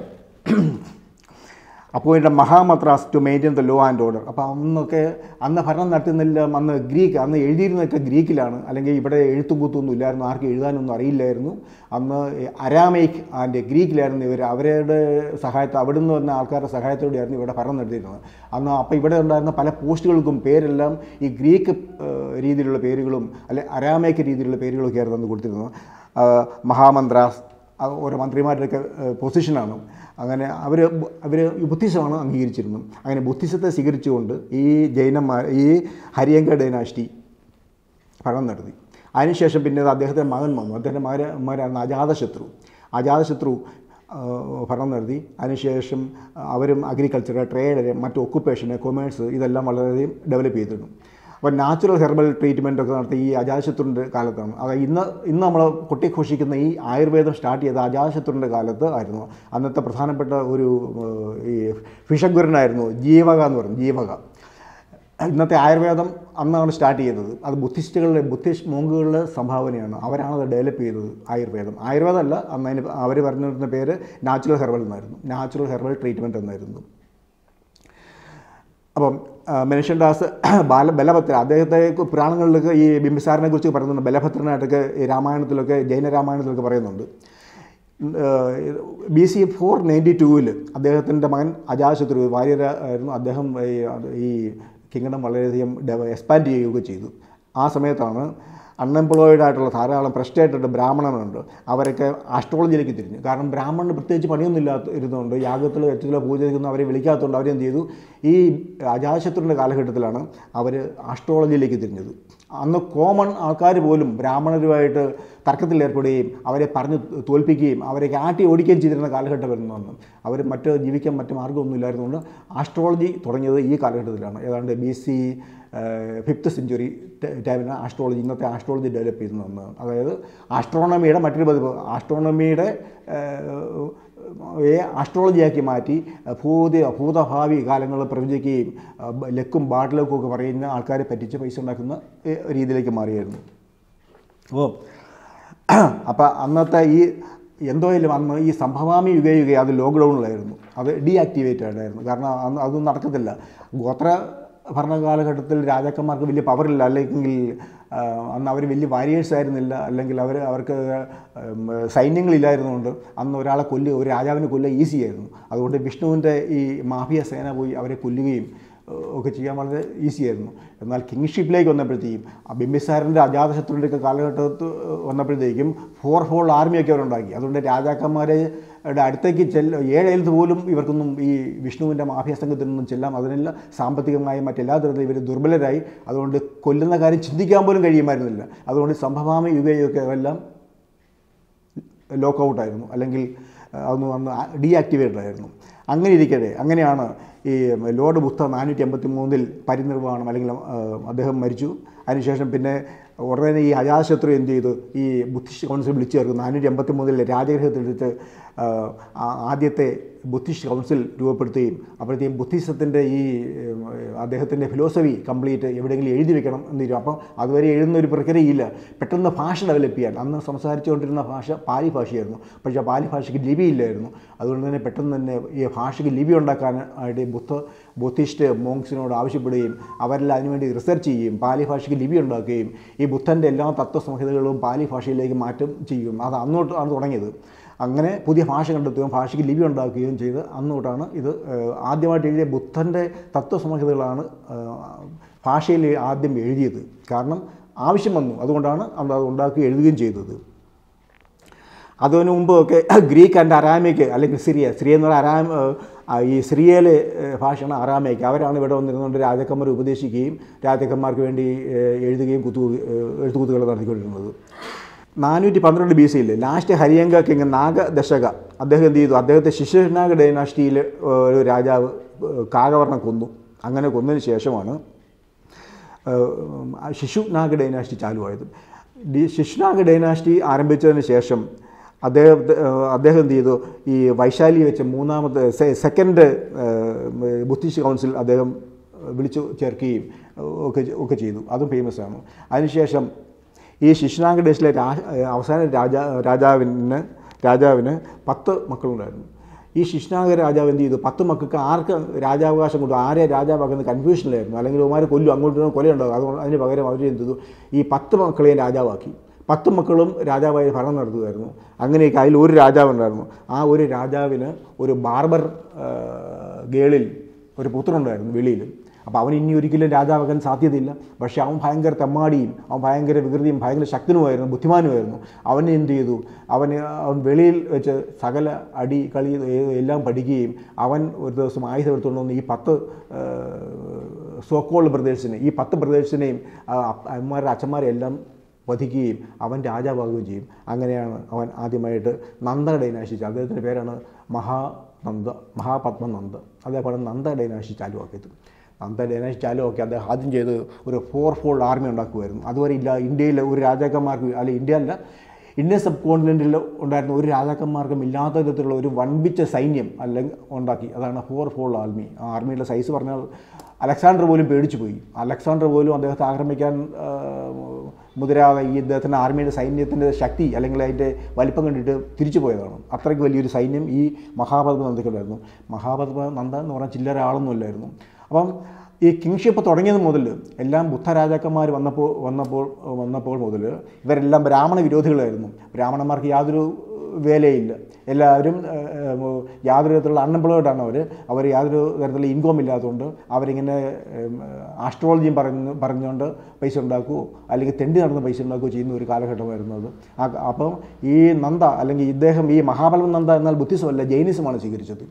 appoint Mahamatras to maintain the law and order അപ്പോൾ അന്നൊക്കെ അന്ന് ഭരണം നടത്തുന്നില്ല അന്ന് ഗ്രീക്ക് അന്ന് എഴുതിയിരുന്നതൊക്കെ ഗ്രീക്കിലാണ് അല്ലെങ്കിൽ ഇവിടെ എഴുത്തും കുത്തൊന്നും ഇല്ലായിരുന്നു ആർക്കും എഴുതാനൊന്നും അറിയില്ലായിരുന്നു അന്ന് അരാമൈക്ക് ആൻഡ് ഗ്രീക്കിലായിരുന്നു ഇവർ അവരുടെ സഹായത്തെ അവിടുന്ന് വന്ന ആൾക്കാരുടെ സഹായത്തോടെയായിരുന്നു ഇവിടെ ഭരണം നടത്തിയിരുന്നത് അന്ന് അപ്പോൾ ഇവിടെ ഉണ്ടായിരുന്ന പല പോസ്റ്റുകൾക്കും പേരെല്ലാം ഈ ഗ്രീക്ക് ഏഹ്, രീതിയിലുള്ള പേരുകളും അല്ലെ അരാമൈക്ക് രീതിയിലുള്ള പേരുകളൊക്കെ ആയിരുന്നു അന്ന് കൊടുത്തിരുന്നത് ആ, മഹാമന്ത്രാസ് അത് ഓരോ മന്ത്രിമാരുടെയൊക്കെ ഏഹ്, പൊസിഷനാണ് അങ്ങനെ അവർ അവർ ബുദ്ധിസമാണ് അംഗീകരിച്ചിരുന്നത് അങ്ങനെ ബുദ്ധിസത്തെ സ്വീകരിച്ചുകൊണ്ട് ഈ ജൈനന്മാർ ഈ ഹരിയങ്ക ഡൈനാസ്റ്റി ഭരണം നടത്തി അതിനുശേഷം പിന്നെ അത് അദ്ദേഹത്തിൻ്റെ മകൻ വന്നു അദ്ദേഹത്തിൻ്റെ മകന്മാരാണ് അജാതശത്രു അജാതശത്രു ആ, ഭരണം നടത്തി അതിനുശേഷം അവരും അഗ്രികൾച്ചർ ട്രേഡ് മറ്റ് ഒക്കുപ്പേഷന് കൊമേഴ്സ് ഇതെല്ലാം വളരെയധികം ഡെവലപ്പ് ചെയ്തിരുന്നു അപ്പോൾ നാച്ചുറൽ ഹെർബൽ ട്രീറ്റ്മെൻ്റ് ഒക്കെ നടത്തി ഈ അജാതശത്രുവിൻ്റെ കാലത്താണ് അത് ഇന്ന് ഇന്ന് നമ്മൾ കൊട്ടിഘോഷിക്കുന്ന ഈ ആയുർവേദം സ്റ്റാർട്ട് ചെയ്ത അജാതശത്രുവിൻ്റെ കാലത്ത് ആയിരുന്നു അന്നത്തെ പ്രധാനപ്പെട്ട ഒരു ഏഹ്, ഈ ഫിഷഗുരനായിരുന്നു ജീവക എന്ന് പറയുന്നത് ജീവക ഇന്നത്തെ ആയുർവേദം അന്നാണ് സ്റ്റാർട്ട് ചെയ്തത് അത് ബുദ്ധിസ്റ്റുകളുടെ ബുദ്ധിസ്റ്റ് മോങ്കുകളുടെ സംഭാവനയാണ് അവരാണ് അത് ഡെവലപ്പ് ചെയ്തത് ആയുർവേദം ആയുർവേദം അല്ല അന്ന് അതിന് അവർ പറഞ്ഞിരുന്ന പേര് നാച്ചുറൽ ഹെർബൽ എന്നായിരുന്നു നാച്ചുറൽ ഹെർബൽ ട്രീറ്റ്മെൻറ്റ് എന്നായിരുന്നു അപ്പം ആ, മനുഷ്യൻദാസ് ബാല ബലഭദ്ര അദ്ദേഹത്തെ പുരാണങ്ങളിലൊക്കെ ഈ ബിംബിസാറിനെ കുറിച്ച് പറയുന്നുണ്ട് ബലഭദ്രനായിട്ടൊക്കെ ഈ രാമായണത്തിലൊക്കെ ജൈന രാമായണത്തിലൊക്കെ പറയുന്നുണ്ട് ബി സി ഫോർ നയൻറ്റി ടൂവിൽ അദ്ദേഹത്തിൻ്റെ മകൻ അജാശത്രു വാര്യരായിരുന്നു അദ്ദേഹം ഈ അത് ഈ കിങ്ഡം വളരെയധികം എക്സ്പാൻഡ് ചെയ്യുകയൊക്കെ ചെയ്തു ആ സമയത്താണ് അൺഎംപ്ലോയിഡ് ആയിട്ടുള്ള ധാരാളം ഫ്രസ്ട്രേറ്റഡ് ബ്രാഹ്മണനുണ്ട് അവരൊക്കെ ആസ്ട്രോളജിയിലേക്ക് തിരിഞ്ഞു കാരണം ബ്രാഹ്മണന് പ്രത്യേകിച്ച് പണിയൊന്നും ഇല്ലാത്ത ഇരുന്നുകൊണ്ട് യാഗത്തിലോ എത്തിലോ പൂജ ചെയ്യുന്ന അവരെ വിളിക്കാത്തതുകൊണ്ട് അവരെന്ത് ചെയ്തു ഈ അജാശത്രുവിൻ്റെ കാലഘട്ടത്തിലാണ് അവർ ആസ്ട്രോളജിയിലേക്ക് തിരിഞ്ഞത് അന്ന് കോമൺ ആൾക്കാർ പോലും ബ്രാഹ്മണരുമായിട്ട് തർക്കത്തിൽ ഏർപ്പെടുകയും അവരെ പറഞ്ഞ് തോൽപ്പിക്കുകയും അവരെ ആട്ടി ഓടിക്കുകയും ചെയ്തിരുന്ന കാലഘട്ടമായിരുന്നു അന്ന് അവർ മറ്റ് ജീവിക്കാൻ മറ്റ് മാർഗ്ഗമൊന്നും ഇല്ലായിരുന്നുകൊണ്ട് ആസ്ട്രോളജി തുടങ്ങിയത് ഈ കാലഘട്ടത്തിലാണ് ഏതാണ്ട് ബി സി ഫിഫ്ത്ത് സെഞ്ചുറി ടൈമിലാണ് ആസ്ട്രോളജി ഇന്നത്തെ ആസ്ട്രോളജി ഡെവലപ്പ് ചെയ്യുന്നതെന്ന് അതായത് ആസ്ട്രോണമിയുടെ മറ്റൊരു പതിപ്പ് ആസ്ട്രോണമിയുടെ ഏ ആസ്ട്രോളജിയാക്കി മാറ്റി ഭൂതി ഭൂതഭാവി കാലങ്ങൾ പ്രവചിക്കുകയും അഹ് ലക്കും ബാട്ടിലക്കും ഒക്കെ പറയുന്ന ആൾക്കാരെ പറ്റിച്ച് പൈസ ഉണ്ടാക്കുന്ന ഏ, രീതിയിലേക്ക് മാറിയായിരുന്നു അപ്പോൾ അപ്പം അന്നത്തെ ഈ എന്തോയാലും അന്ന് ഈ സംഭവാമി യുഗ യുഗ അത് ലോക്ക്ഡൗണിലായിരുന്നു അത് ഡീആക്ടിവേറ്റഡ് ആയിരുന്നു കാരണം അന്ന് അതൊന്നും നടക്കത്തില്ല ഗോത്ര ഭരണകാലഘട്ടത്തിൽ രാജാക്കന്മാർക്ക് വലിയ പവറില്ല അല്ലെങ്കിൽ ആ, അന്ന് അവർ വലിയ വാരിയേഴ്സ് ആയിരുന്നില്ല അല്ലെങ്കിൽ അവർ അവർക്ക് ഉം, സൈന്യങ്ങളില്ലായിരുന്നുകൊണ്ട് അന്ന് ഒരാളെ കൊല്ലുക ഒരു രാജാവിനെ കൊല്ലുക ഈസി ആയിരുന്നു അതുകൊണ്ട് വിഷ്ണുവിൻ്റെ ഈ മാഫിയ സേന പോയി അവരെ കൊല്ലുകയും ഏഹ് ഒക്കെ ചെയ്യാൻ വളരെ ഈസി ആയിരുന്നു എന്നാൽ കിങ്ഷിപ്പിലേക്ക് വന്നപ്പോഴത്തേക്കും ആ ബിംബിസാറിൻ്റെ അജാതശത്രുവിൻ്റെ ഒക്കെ കാലഘട്ടത്ത് വന്നപ്പോഴത്തേക്കും ഫോർ ഫോൾ ആർമിയൊക്കെ അവരുണ്ടാക്കി അതുകൊണ്ട് രാജാക്കന്മാരെ ടെ അടുത്തേക്ക് ചെല്ല ഏഴേലത്ത് പോലും ഇവർക്കൊന്നും ഈ വിഷ്ണുവിൻ്റെ മാഫിയ സംഘത്തിൽ നിന്നും ചെല്ലാം അതിനെല്ലാം സാമ്പത്തികമായും മറ്റെല്ലാ തരത്തിലും ഇവർ ദുർബലരായി അതുകൊണ്ട് കൊല്ലുന്ന കാര്യം ചിന്തിക്കാൻ പോലും കഴിയുമായിരുന്നില്ല അതുകൊണ്ട് സംഭവാമി യുഗയൊക്കെ എല്ലാം ലോക്ക് ഔട്ടായിരുന്നു അല്ലെങ്കിൽ അഹ് അതൊന്ന് വന്ന് ഡീആക്ടിവേറ്റഡ് ആയിരുന്നു അങ്ങനെ ഇരിക്കട്ടെ അങ്ങനെയാണ് ഈ ലോർഡ് ബുദ്ധ നാനൂറ്റി എൺപത്തി മൂന്നിൽ പരിനിർവ്വാണം അല്ലെങ്കിൽ അഹ് അദ്ദേഹം മരിച്ചു അതിനുശേഷം പിന്നെ ഉടനെ ഈ അജാതശത്രു എന്ത് ചെയ്തു ഈ ബുദ്ധിസ്റ്റ് കൗൺസിൽ വിളിച്ചു ചേർക്കും നാനൂറ്റി എൺപത്തി മൂന്നിൽ രാജഗൃഹത്തിലെടുത്ത് ആഹ് ആ- ആദ്യത്തെ ബുദ്ധിസ്റ്റ് കൗൺസിൽ രൂപപ്പെടുത്തുകയും അപ്പോഴത്തേക്കും ബുദ്ധിസത്തിൻ്റെ ഈ ഏഹ്, അദ്ദേഹത്തിൻ്റെ ഫിലോസഫി കംപ്ലീറ്റ് എവിടെയെങ്കിലും എഴുതി വെക്കണം എന്ന് തീരും അപ്പം അതുവരെ എഴുതുന്ന ഒരു പ്രക്രിയയില്ല പെട്ടെന്ന് ഭാഷ ഡെവലപ്പ് ചെയ്യാൻ അന്ന് സംസാരിച്ചുകൊണ്ടിരുന്ന ഭാഷ പാലി ഭാഷയായിരുന്നു പക്ഷേ ആ പാലി ഭാഷയ്ക്ക് ലിപിയില്ലായിരുന്നു അതുകൊണ്ട് തന്നെ പെട്ടെന്ന് തന്നെ ഈ ഭാഷയ്ക്ക് ലിപി ഉണ്ടാക്കാൻ ആയിട്ട് ബുദ്ധ ബുദ്ധിസ്റ്റ് മോങ്സിനോട് ആവശ്യപ്പെടുകയും അവരെല്ലാം അതിനുവേണ്ടി റിസർച്ച് ചെയ്യുകയും പാലി ഭാഷയ്ക്ക് ലിപി ഉണ്ടാക്കുകയും ഈ ബുദ്ധൻ്റെ എല്ലാ തത്വസംഹിതകളും പാലി ഭാഷയിലേക്ക് മാറ്റം ചെയ്യും അത് അന്നോട്ട് ആണ് തുടങ്ങിയത് അങ്ങനെ പുതിയ ഭാഷ കണ്ടെത്തുകയും ഭാഷയ്ക്ക് ലിപി ഉണ്ടാക്കുകയും ചെയ്ത് അന്ന് തൊട്ടാണ് ഇത് ഏഹ്, ആദ്യമായിട്ട് എഴുതിയ ബുദ്ധൻ്റെ തത്വസംഹിതകളാണ് ഏഹ്, ഭാഷയിൽ ആദ്യം എഴുതിയത് കാരണം ആവശ്യം വന്നു അതുകൊണ്ടാണ് അന്ന് അത് ഉണ്ടാക്കി എഴുതുകയും ചെയ്തത് അതിനു മുമ്പൊക്കെ ഗ്രീക്ക് ആൻഡ് അറാമിക് അല്ലെങ്കിൽ സിറിയ സിറിയ എന്ന് പറഞ്ഞാൽ അറാം ആ, ഈ സിറിയയിലെ ഏഹ്, ഭാഷയാണ് അറാമയ്ക്ക് അവരാണ് ഇവിടെ വന്നിരുന്നുകൊണ്ട് രാജാക്കന്മാർ ഉപദേശിക്കുകയും രാജാക്കന്മാർക്ക് വേണ്ടി ഏഹ്, എഴുതുകയും കുത്തു എഴുത്തുകുത്തുകൾ നടത്തിക്കൊണ്ടിരുന്നത് നാനൂറ്റി പന്ത്രണ്ട് ബി സിയിൽ ലാസ്റ്റ് ഹരിയങ്ക കിങ് നാഗദശക അദ്ദേഹം എന്ത് ചെയ്തു അദ്ദേഹത്തെ ശിശുനാഗ ഡൈനാസ്റ്റിയിൽ ഒരു രാജാവ് ഏഹ്, കാകവർണ്ണം കൊന്നു അങ്ങനെ കൊന്നതിന് ശേഷമാണ് ഏഹ് ശിശുനാഗ ഡൈനാസ്റ്റി ചാലുവായത് ഡി ശിശുനാഗ ഡൈനാസ്റ്റി ആരംഭിച്ചതിന് ശേഷം അദ്ദേഹം അദ്ദേഹം എന്ത് ചെയ്തു ഈ വൈശാലി വെച്ച് മൂന്നാമത്തെ സെ- സെക്കൻഡ് ഏഹ്, ബുദ്ധിസ്റ്റ് കൗൺസിൽ അദ്ദേഹം വിളിച്ചു ചേർക്കുകയും ഒക്കെ ഒക്കെ ചെയ്തു അതും ഫേമസ് ആണ് അതിനുശേഷം ഈ ശിശുനാഗ ഡേസിലെ രാ അവസാന രാജാ രാജാവിന് രാജാവിന് പത്ത് മക്കളുണ്ടായിരുന്നു ഈ ശിശുനാഗ രാജാവ് എന്ത് ചെയ്തു പത്ത് മക്കൾക്ക് ആർക്ക് രാജാവകാശം കൊടുത്തു ആരെ രാജാവാക്കുന്ന കൺഫ്യൂഷനിലായിരുന്നു അല്ലെങ്കിൽ ഉമാരെ കൊല്ലും അങ്ങോട്ടും കൊലയുണ്ടാകും അതുകൊണ്ട് അതിന് പകരം അവർ എന്ത് ചെയ്തു ഈ പത്ത് മക്കളെയും രാജാവാക്കി പത്ത് മക്കളും രാജാവായി ഭരണം നടത്തുമായിരുന്നു അങ്ങനെയൊക്കെ അതിൽ ഒരു രാജാവുണ്ടായിരുന്നു ആ ഒരു രാജാവിന് ഒരു ബാർബർ ആ, ഗേളിൽ ഒരു പുത്രനുണ്ടായിരുന്നു വെളിയിൽ അപ്പോൾ അവൻ ഇനി ഒരിക്കലും രാജാവാകാൻ സാധ്യതയില്ല പക്ഷേ അവൻ ഭയങ്കര തെമ്മാടിയും അവൻ ഭയങ്കര വികൃതിയും ഭയങ്കര ശക്തനുമായിരുന്നു ബുദ്ധിമാനുമായിരുന്നു അവൻ എന്ത് ചെയ്തു അവന് അവൻ വെളിയിൽ വെച്ച് സകല അടി കളി ഏ- എല്ലാം പഠിക്കുകയും അവൻ ഒരു ദിവസം ആയുധം എടുത്തുകൊണ്ട് വന്ന് ഈ പത്ത് സോക്കോൾ ബ്രദേഴ്സിനെ ഈ പത്ത് ബ്രദേഴ്സിനെയും അമ്മമാരുടെ അച്ഛന്മാരെ എല്ലാം വധിക്കുകയും അവൻ രാജാവാകുകയും ചെയ്യും അങ്ങനെയാണ് അവൻ ആദ്യമായിട്ട് നന്ദ ഡൈനാശിച്ചത് അദ്ദേഹത്തിൻ്റെ പേരാണ് മഹാനന്ദ മഹാപത്മനന്ദ അതേപോലെ നന്ദ ഡൈനാശി ചാലുവാക്കിയത് നന്ദ ഡൈനാശി ചാലുവാക്കി അദ്ദേഹം ആദ്യം ചെയ്ത് ഒരു ഫോർ ഫോൾ ആർമി ഉണ്ടാക്കുമായിരുന്നു അതുവരെ ഇല്ല ഇന്ത്യയിൽ ഒരു രാജാക്കന്മാർക്ക് അല്ല ഇന്ത്യ അല്ല ഇന്ത്യൻ സബ് കോണ്ടിനെൻറ്റിൽ ഉണ്ടായിരുന്ന ഒരു രാജാക്കന്മാർക്കും ഇല്ലാത്ത വിധത്തിലുള്ള ഒരു വൻപിച്ച സൈന്യം അല്ലെങ്കിൽ ഉണ്ടാക്കി അതാണ് ഫോർ ഫോൾ ആർമി ആ ആർമിയുടെ സൈസ് പറഞ്ഞാൽ അലക്സാണ്ടർ പോലും പേടിച്ചു പോയി അലക്സാണ്ടർ പോലും അദ്ദേഹത്തെ ആക്രമിക്കാൻ ആ, മുതിരാതെ ഈ അദ്ദേഹത്തിൻ്റെ ആർമിയുടെ സൈന്യത്തിൻ്റെ ശക്തി അല്ലെങ്കിൽ അതിൻ്റെ വലിപ്പം കണ്ടിട്ട് തിരിച്ചു പോയതാണ് അത്രയ്ക്ക് വലിയൊരു സൈന്യം ഈ മഹാപദ്മ നന്ദയ്ക്കുണ്ടായിരുന്നു മഹാപദ്മ നന്ദ എന്ന് പറഞ്ഞാൽ ചില്ലറ ആളൊന്നുമില്ലായിരുന്നു അപ്പം ഈ കിങ്ഷിപ്പ് തുടങ്ങിയത് മുതൽ എല്ലാം ബുദ്ധ രാജാക്കന്മാർ വന്നപ്പോൾ വന്നപ്പോൾ വന്നപ്പോൾ മുതൽ ഇവരെല്ലാം ബ്രാഹ്മണ വിരോധികളായിരുന്നു ബ്രാഹ്മണന്മാർക്ക് യാതൊരു വേലയില്ല എല്ലാവരും ഏഹ്, ഏഹ്, യാതൊരു തരത്തിലുള്ള അൺഎംപ്ലോയിഡ് ആണ് അവർ അവർ യാതൊരു തരത്തിലുള്ള ഇൻകം ഇല്ലാത്തതുകൊണ്ട് അവരിങ്ങനെ ആസ്ട്രോളജിയും പറഞ്ഞ് പറഞ്ഞുകൊണ്ട് പൈസ ഉണ്ടാക്കുകയോ അല്ലെങ്കിൽ തെണ്ടി നടന്ന് പൈസ ഉണ്ടാക്കുകയോ ചെയ്യുന്ന ഒരു കാലഘട്ടമായിരുന്നു അത് ആ അപ്പം ഈ നന്ദ അല്ലെങ്കിൽ ഇദ്ദേഹം ഈ മഹാബലം നന്ദ എന്നാൽ ബുദ്ധിസമല്ല ജൈനിസമാണ് സ്വീകരിച്ചത്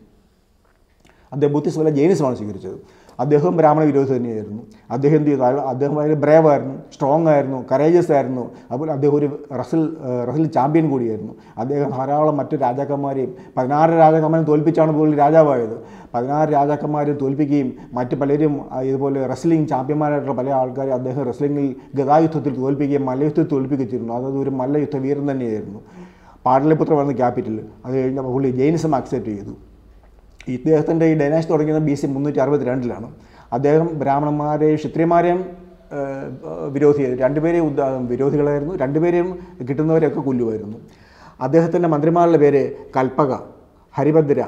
അദ്ദേഹം ബുദ്ധിസമല്ല ജൈനിസമാണ് സ്വീകരിച്ചത് അദ്ദേഹം ബ്രാഹ്മണ വിരോധി തന്നെയായിരുന്നു അദ്ദേഹം എന്ത് ചെയ്തു അയാൾ- അദ്ദേഹം ഭയങ്കര ബ്രേവ് ആയിരുന്നു സ്ട്രോങ് ആയിരുന്നു കറേജസ് ആയിരുന്നു അതുപോലെ അദ്ദേഹം ഒരു റസിൽ റസിൽ ചാമ്പ്യൻ കൂടിയായിരുന്നു അദ്ദേഹം ധാരാളം മറ്റു രാജാക്കന്മാരെയും പതിനാറ് രാജാക്കന്മാരെയും തോൽപ്പിച്ചാണ് പോലും രാജാവായത് പതിനാറ് രാജാക്കന്മാരെ തോൽപ്പിക്കുകയും മറ്റ് പലരും ആ, ഇതുപോലെ റെസ്ലിംഗ് ചാമ്പ്യന്മാരായിട്ടുള്ള പല ആൾക്കാരെ അദ്ദേഹം റെസ്ലിംഗിൽ ഗതായുദ്ധത്തിൽ തോൽപ്പിക്കുകയും മല്ലയുദ്ധത്തിൽ തോൽപ്പിക്കുകയും ചെയ്തിരുന്നു അതായത് ഒരു മല്ലയുദ്ധ വീരൻ തന്നെയായിരുന്നു പാടലിപുത്രമായിരുന്നു ക്യാപിറ്റൽ അത് കഴിഞ്ഞപ്പോൾ പുള്ളി ജൈനിസം അക്സെപ്റ്റ് ചെയ്തു ഇദ്ദേഹത്തിൻ്റെ ഈ ഡൈനാസ്റ്റി തുടങ്ങിയത് ബി സി മുന്നൂറ്റി അറുപത്തി രണ്ടിലാണ് അദ്ദേഹം ബ്രാഹ്മണന്മാരെയും ക്ഷത്രിയന്മാരെയും ഏഹ്, വിരോധി രണ്ടുപേരെയും ഉദ്ദ- വിരോധികളായിരുന്നു രണ്ടുപേരെയും കിട്ടുന്നവരെയൊക്കെ കൊല്ലുമായിരുന്നു അദ്ദേഹത്തിൻ്റെ മന്ത്രിമാരുടെ പേര് കൽപ്പക ഹരിഭദ്ര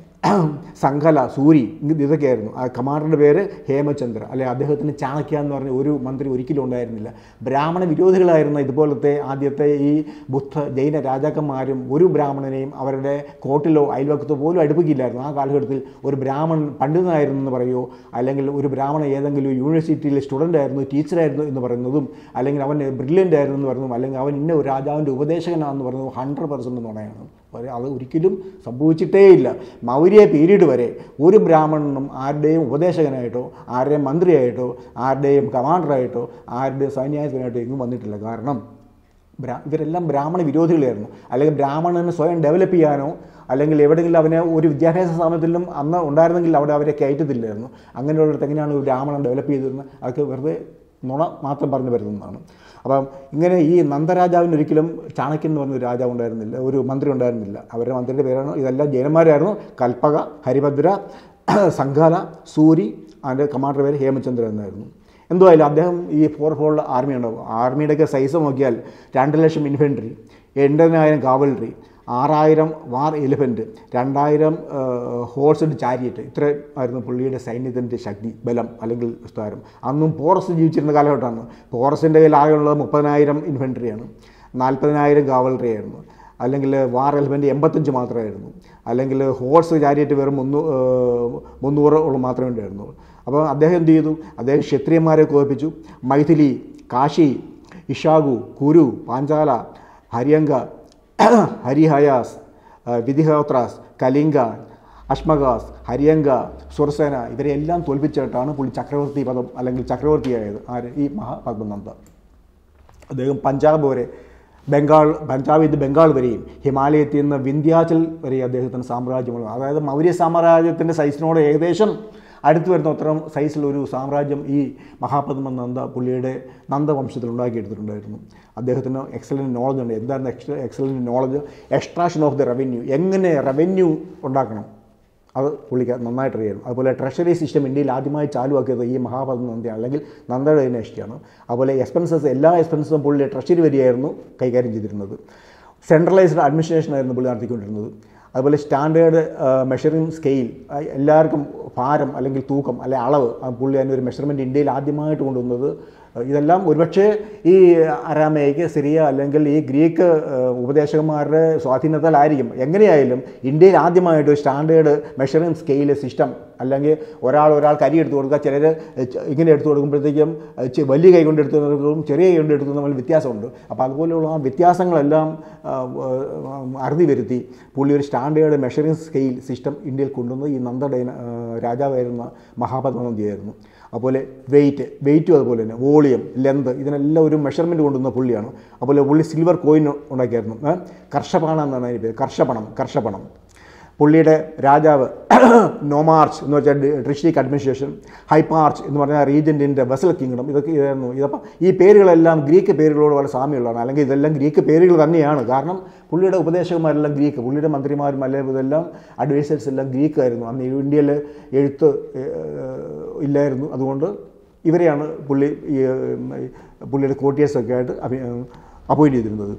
സംഘല സൂരി ഇത് ഇതൊക്കെയായിരുന്നു ആ കമാൻഡറുടെ പേര് ഹേമചന്ദ്ര അല്ലെ അദ്ദേഹത്തിന് ചാണക്യ എന്ന് പറഞ്ഞ ഒരു മന്ത്രി ഒരിക്കലും ഉണ്ടായിരുന്നില്ല ബ്രാഹ്മണ വിരോധികളായിരുന്ന ഇതുപോലത്തെ ആദ്യത്തെ ഈ ബുദ്ധ ജൈന രാജാക്കന്മാരും ഒരു ബ്രാഹ്മണനെയും അവരുടെ കോട്ടിലോ അയൽവക്കത്തോ പോലും അടുപ്പിക്കില്ലായിരുന്നു ആ കാലഘട്ടത്തിൽ ഒരു ബ്രാഹ്മണൻ പണ്ഡിതനായിരുന്നു എന്ന് പറയുമോ അല്ലെങ്കിൽ ഒരു ബ്രാഹ്മണ ഏതെങ്കിലും യൂണിവേഴ്സിറ്റിയിലെ സ്റ്റുഡൻ്റ് ആയിരുന്നു ടീച്ചറായിരുന്നു എന്ന് പറയുന്നതും അല്ലെങ്കിൽ അവൻ ബ്രില്യൻ്റ് ആയിരുന്നു എന്ന് പറയുന്നതും അല്ലെങ്കിൽ അവൻ ഇന്ന ഒരു രാജാവിൻ്റെ ഉപദേശകനാണെന്ന് പറയുന്നത് ഹൺഡ്രഡ് പെർസെൻറ്റ് നുണയാണ് പക്ഷേ അത് ഒരിക്കലും സംഭവിച്ചിട്ടേയില്ല മൗര്യ പീരീഡ് വരെ ഒരു ബ്രാഹ്മണനും ആരുടെയും ഉപദേശകനായിട്ടോ ആരുടെയും മന്ത്രിയായിട്ടോ ആരുടെയും കമാൻഡറായിട്ടോ ആരുടെയും സൈന്യാധിപനായിട്ടോ എങ്ങും വന്നിട്ടില്ല കാരണം ബ്രാ ഇവരെല്ലാം ബ്രാഹ്മണ വിരോധികളായിരുന്നു അല്ലെങ്കിൽ ബ്രാഹ്മണനെ സ്വയം ഡെവലപ്പ് ചെയ്യാനോ അല്ലെങ്കിൽ എവിടെയെങ്കിലും അവനെ ഒരു വിദ്യാഭ്യാസ സ്ഥാപനത്തിലും അന്ന് ഉണ്ടായിരുന്നെങ്കിൽ അവിടെ അവരെ കയറ്റത്തില്ലായിരുന്നു അങ്ങനെയുള്ളിടത്ത് എങ്ങനെയാണ് ഒരു ബ്രാഹ്മണൻ ഡെവലപ്പ് ചെയ്തതെന്ന് അതൊക്കെ വെറുതെ നുണ മാത്രം പറഞ്ഞു വരുന്നതാണ് അപ്പം ഇങ്ങനെ ഈ നന്ദരാജാവിന് ഒരിക്കലും ചാണക്യൻ എന്ന് പറഞ്ഞ ഒരു രാജാവ് ഉണ്ടായിരുന്നില്ല ഒരു മന്ത്രി ഉണ്ടായിരുന്നില്ല അവരുടെ മന്ത്രിയുടെ പേരാണ് ഇതെല്ലാം ജൈനന്മാരായിരുന്നു കൽപ്പക ഹരിഭദ്ര സംഘാല സൂരി അതിൻ്റെ കമാൻഡർ പേര് ഹേമചന്ദ്രൻ എന്നായിരുന്നു എന്തുമായാലും അദ്ദേഹം ഈ ഫോർ ഫോൾഡ് ആർമി ഉണ്ടാവും ആർമിയുടെയൊക്കെ സൈസ് നോക്കിയാൽ രണ്ട് ലക്ഷം ഇൻഫൻട്രി എൺപതിനായിരം കാവൽറി ആറായിരം വാർ എലിഫൻറ്റ് രണ്ടായിരം ഹോഴ്സ്ഡ് ചാരിയറ്റ് ഇത്ര ആയിരുന്നു പുള്ളിയുടെ സൈന്യത്തിൻ്റെ ശക്തി ബലം അല്ലെങ്കിൽ വിസ്താരം അന്നും പോറസ് ജീവിച്ചിരുന്ന കാലഘട്ടമാണ് പോറസിൻ്റെ കയ്യിൽ ആകെയുള്ളത് മുപ്പതിനായിരം ഇൻഫൻട്രിയാണ് നാൽപ്പതിനായിരം കാവൽറി ആയിരുന്നു അല്ലെങ്കിൽ വാർ എലിഫൻറ്റ് എൺപത്തഞ്ച് മാത്രമായിരുന്നു അല്ലെങ്കിൽ ഹോഴ്സ് ചാരിയറ്റ് വെറും മുന്നൂ മുന്നൂറ് ഉള്ള മാത്രമേ ഉണ്ടായിരുന്നുള്ളൂ അപ്പോൾ അദ്ദേഹം എന്ത് ചെയ്തു അദ്ദേഹം ക്ഷത്രിയന്മാരെ കോപിപ്പിച്ചു മൈഥിലി കാശി ഇഷാഗു കുരു പാഞ്ചാല ഹരിയങ്ക ഹരിഹയാസ് വിധിഹോത്രാസ് കലിംഗ അഷ്മഗാസ് ഹരിയങ്ക സുർസേന ഇവരെല്ലാം തോൽപ്പിച്ചിട്ടാണ് പുള്ളി ചക്രവർത്തി പദം അല്ലെങ്കിൽ ചക്രവർത്തിയായത് ആര് ഈ മഹാപദ്മനന്ദ അദ്ദേഹം പഞ്ചാബ് വരെ ബംഗാൾ പഞ്ചാബിൽ നിന്ന് ബംഗാൾ വരെയും ഹിമാലയത്തിൽ നിന്ന് വിന്ധ്യാചൽ വരെ അദ്ദേഹത്തിന് സാമ്രാജ്യമുള്ള അതായത് മൗര്യ സാമ്രാജ്യത്തിൻ്റെ സൈസിനോട് ഏകദേശം അടുത്ത് വരുന്ന അത്തരം സൈസിലുള്ള ഒരു സാമ്രാജ്യം ഈ മഹാപദ്മ നന്ദ പുള്ളിയുടെ നന്ദവംശത്തിൽ ഉണ്ടാക്കിയെടുത്തിട്ടുണ്ടായിരുന്നു അദ്ദേഹത്തിന് എക്സലൻറ്റ് നോളജ് ഉണ്ട് എന്താണ് ex excellent knowledge extraction of the revenue എങ്ങനെ റവന്യൂ ഉണ്ടാക്കണം അത് പുള്ളിക്ക് നന്നായിട്ട് അറിയായിരുന്നു അതുപോലെ ട്രഷറി സിസ്റ്റം ഇന്ത്യയിൽ ആദ്യമായി ചാലുവാക്കിയത് ഈ മഹാപദ്മ നന്ദിയാണ് അല്ലെങ്കിൽ നന്ദയുടെ ഡൈനാസ്റ്റിയാണ് അതുപോലെ എക്സ്പെൻസസ് എല്ലാ എക്സ്പെൻസസും പുള്ളി ട്രഷറി വരിയായിരുന്നു കൈകാര്യം ചെയ്തിരുന്നത് സെൻട്രലൈസ്ഡ് അഡ്മിനിസ്ട്രേഷൻ ആയിരുന്നു പുള്ളി നടത്തിക്കൊണ്ടിരുന്നത് അതുപോലെ സ്റ്റാൻഡേർഡ് മെഷറിംഗ് സ്കെയിൽ എല്ലാവർക്കും ഭാരം അല്ലെങ്കിൽ തൂക്കം അല്ലെ അളവ് ആ പുള്ളി അതിൻ്റെ ഒരു മെഷർമെൻറ്റ് ഇന്ത്യയിൽ ആദ്യമായിട്ട് കൊണ്ടുവന്നത് ഇതെല്ലാം ഒരുപക്ഷെ ഈ അരാമയ്ക്ക് സിറിയ അല്ലെങ്കിൽ ഈ ഗ്രീക്ക് ഏഹ്, ഉപദേശകന്മാരുടെ സ്വാധീനത്താലായിരിക്കും എങ്ങനെയായാലും ഇന്ത്യയിൽ ആദ്യമായിട്ട് ഒരു സ്റ്റാൻഡേർഡ് മെഷറിംഗ് സ്കെയിൽ സിസ്റ്റം അല്ലെങ്കിൽ ഒരാൾ ഒരാൾക്ക് അരി എടുത്തു കൊടുക്കുക ചിലർ ഇങ്ങനെ എടുത്തു കൊടുക്കുമ്പോഴത്തേക്കും ഏഹ്, ചെ- വലിയ കൈ കൊണ്ട് എടുത്തു കൊടുക്കും ചെറിയ കൈ കൊണ്ട് എടുത്തു തമ്മിൽ വ്യത്യാസമുണ്ട് അപ്പോൾ അതുപോലെയുള്ള ആ വ്യത്യാസങ്ങളെല്ലാം ആ, ആ, അറുതി വരുത്തി പുള്ളി ഒരു സ്റ്റാൻഡേർഡ് മെഷറിംഗ് സ്കെയിൽ സിസ്റ്റം ഇന്ത്യയിൽ കൊണ്ടുവന്നത് ഈ നന്ദടൈന രാജാവായിരുന്ന മഹാപദ്മനന്ദിയായിരുന്നു അതുപോലെ വെയിറ്റ് വെയിറ്റും അതുപോലെ തന്നെ വോളിയം ലെന്ത് ഇതിനെല്ലാം ഒരു മെഷർമെൻറ്റ് കൊണ്ടുവന്ന പുള്ളിയാണ് അതുപോലെ പുള്ളി സിൽവർ കോയിൻ ഉണ്ടാക്കിയായിരുന്നു ഏ? കർഷപണം എന്നാണ് അതിൻ്റെ പേര് കർഷപണം കർഷപണം പുള്ളിയുടെ രാജാവ് നോമാർച്ച് എന്ന് വെച്ചാൽ ഡിസ്ട്രിക്ട് അഡ്മിനിസ്ട്രേഷൻ ഹൈപ്പാർച്ച് എന്ന് പറഞ്ഞാൽ റീജൻറ്റിൻ്റെ വെസൽ കിങ്ഡം ഇതൊക്കെ ഇതായിരുന്നു ഇതപ്പം ഈ പേരുകളെല്ലാം ഗ്രീക്ക് പേരുകളോട് വളരെ സാമ്യമുള്ളതാണ് അല്ലെങ്കിൽ ഇതെല്ലാം ഗ്രീക്ക് പേരുകൾ തന്നെയാണ് കാരണം പുള്ളിയുടെ ഉപദേശകന്മാരെല്ലാം ഗ്രീക്ക് പുള്ളിയുടെ മന്ത്രിമാരും അല്ലെങ്കിൽ ഇതെല്ലാം അഡ്വൈസേഴ്സ് എല്ലാം ഗ്രീക്ക് ആയിരുന്നു അന്ന് ഇന്ത്യയിൽ എഴുത്ത് ഏഹ്, ഇല്ലായിരുന്നു അതുകൊണ്ട് ഇവരെയാണ് പുള്ളി ഈ ഏഹ്, പുള്ളിയുടെ കോട്ടിയേഴ്സൊക്കെ ആയിട്ട് അഭി അപ്പോയിൻറ്റ് ചെയ്തിരുന്നത്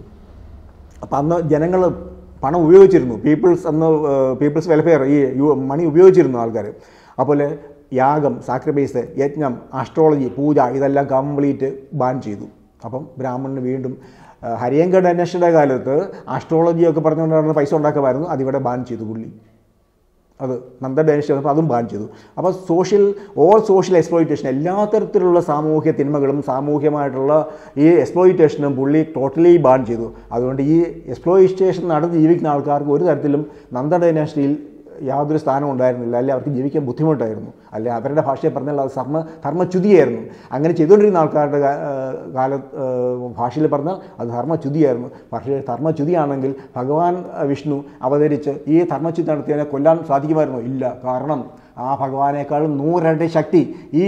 അപ്പം അന്ന് ജനങ്ങൾ പണം ഉപയോഗിച്ചിരുന്നു പീപ്പിൾസ് അന്ന് പീപ്പിൾസ് വെൽഫെയർ ഈ യു- മണി ഉപയോഗിച്ചിരുന്നു ആൾക്കാർ അതുപോലെ യാഗം സാക്രിഫൈസ് യജ്ഞം ആസ്ട്രോളജി പൂജ ഇതെല്ലാം കംപ്ലീറ്റ് ബാൻ ചെയ്തു അപ്പം ബ്രാഹ്മണന് വീണ്ടും ഹരിയങ്ക ഡൈനസ്റ്റിയുടെ കാലത്ത് ആസ്ട്രോളജിയൊക്കെ പറഞ്ഞുകൊണ്ടാണ് പൈസ ഉണ്ടാക്കുമായിരുന്നു അതിവിടെ ബാൻ ചെയ്തു പുള്ളി അത് നന്ദ ഡൈനസ്റ്റി വന്നപ്പോൾ അതും ബാൻ ചെയ്തു അപ്പോൾ സോഷ്യൽ ഓൾ സോഷ്യൽ എക്സ്പ്ലോയിറ്റേഷൻ എല്ലാ തരത്തിലുള്ള സാമൂഹ്യ തിന്മകളും സാമൂഹ്യമായിട്ടുള്ള ഈ എക്സ്പ്ലോയിറ്റേഷനും പുള്ളി ടോട്ടലി ബാൻ ചെയ്തു അതുകൊണ്ട് ഈ എക്സ്പ്ലോയിറ്റേഷൻ നടന്ന് ജീവിക്കുന്ന ആൾക്കാർക്ക് ഒരു തരത്തിലും നന്ദ ഡൈനാസ്റ്റിയിൽ യാതൊരു സ്ഥാനവും ഉണ്ടായിരുന്നില്ല അല്ലെ അവർക്ക് ജീവിക്കാൻ ബുദ്ധിമുട്ടായിരുന്നു അല്ലെ അവരുടെ ഭാഷയെ പറഞ്ഞാൽ അത് ധർമ്മ ധർമ്മച്യുതിയായിരുന്നു അങ്ങനെ ചെയ്തുകൊണ്ടിരുന്ന ആൾക്കാരുടെ കാ- ഏഹ് കാല ഏഹ് ഭാഷയിൽ പറഞ്ഞാൽ അത് ധർമ്മച്യുതിയായിരുന്നു പക്ഷേ ധർമ്മച്യുതിയാണെങ്കിൽ ഭഗവാൻ അഹ് വിഷ്ണു അവതരിച്ച് ഈ ധർമ്മച്യുതി നടത്തിയതിനെ കൊല്ലാൻ സാധിക്കുമായിരുന്നു ഇല്ല കാരണം ആ ഭഗവാനേക്കാളും നൂറരട്ടി ശക്തി ഈ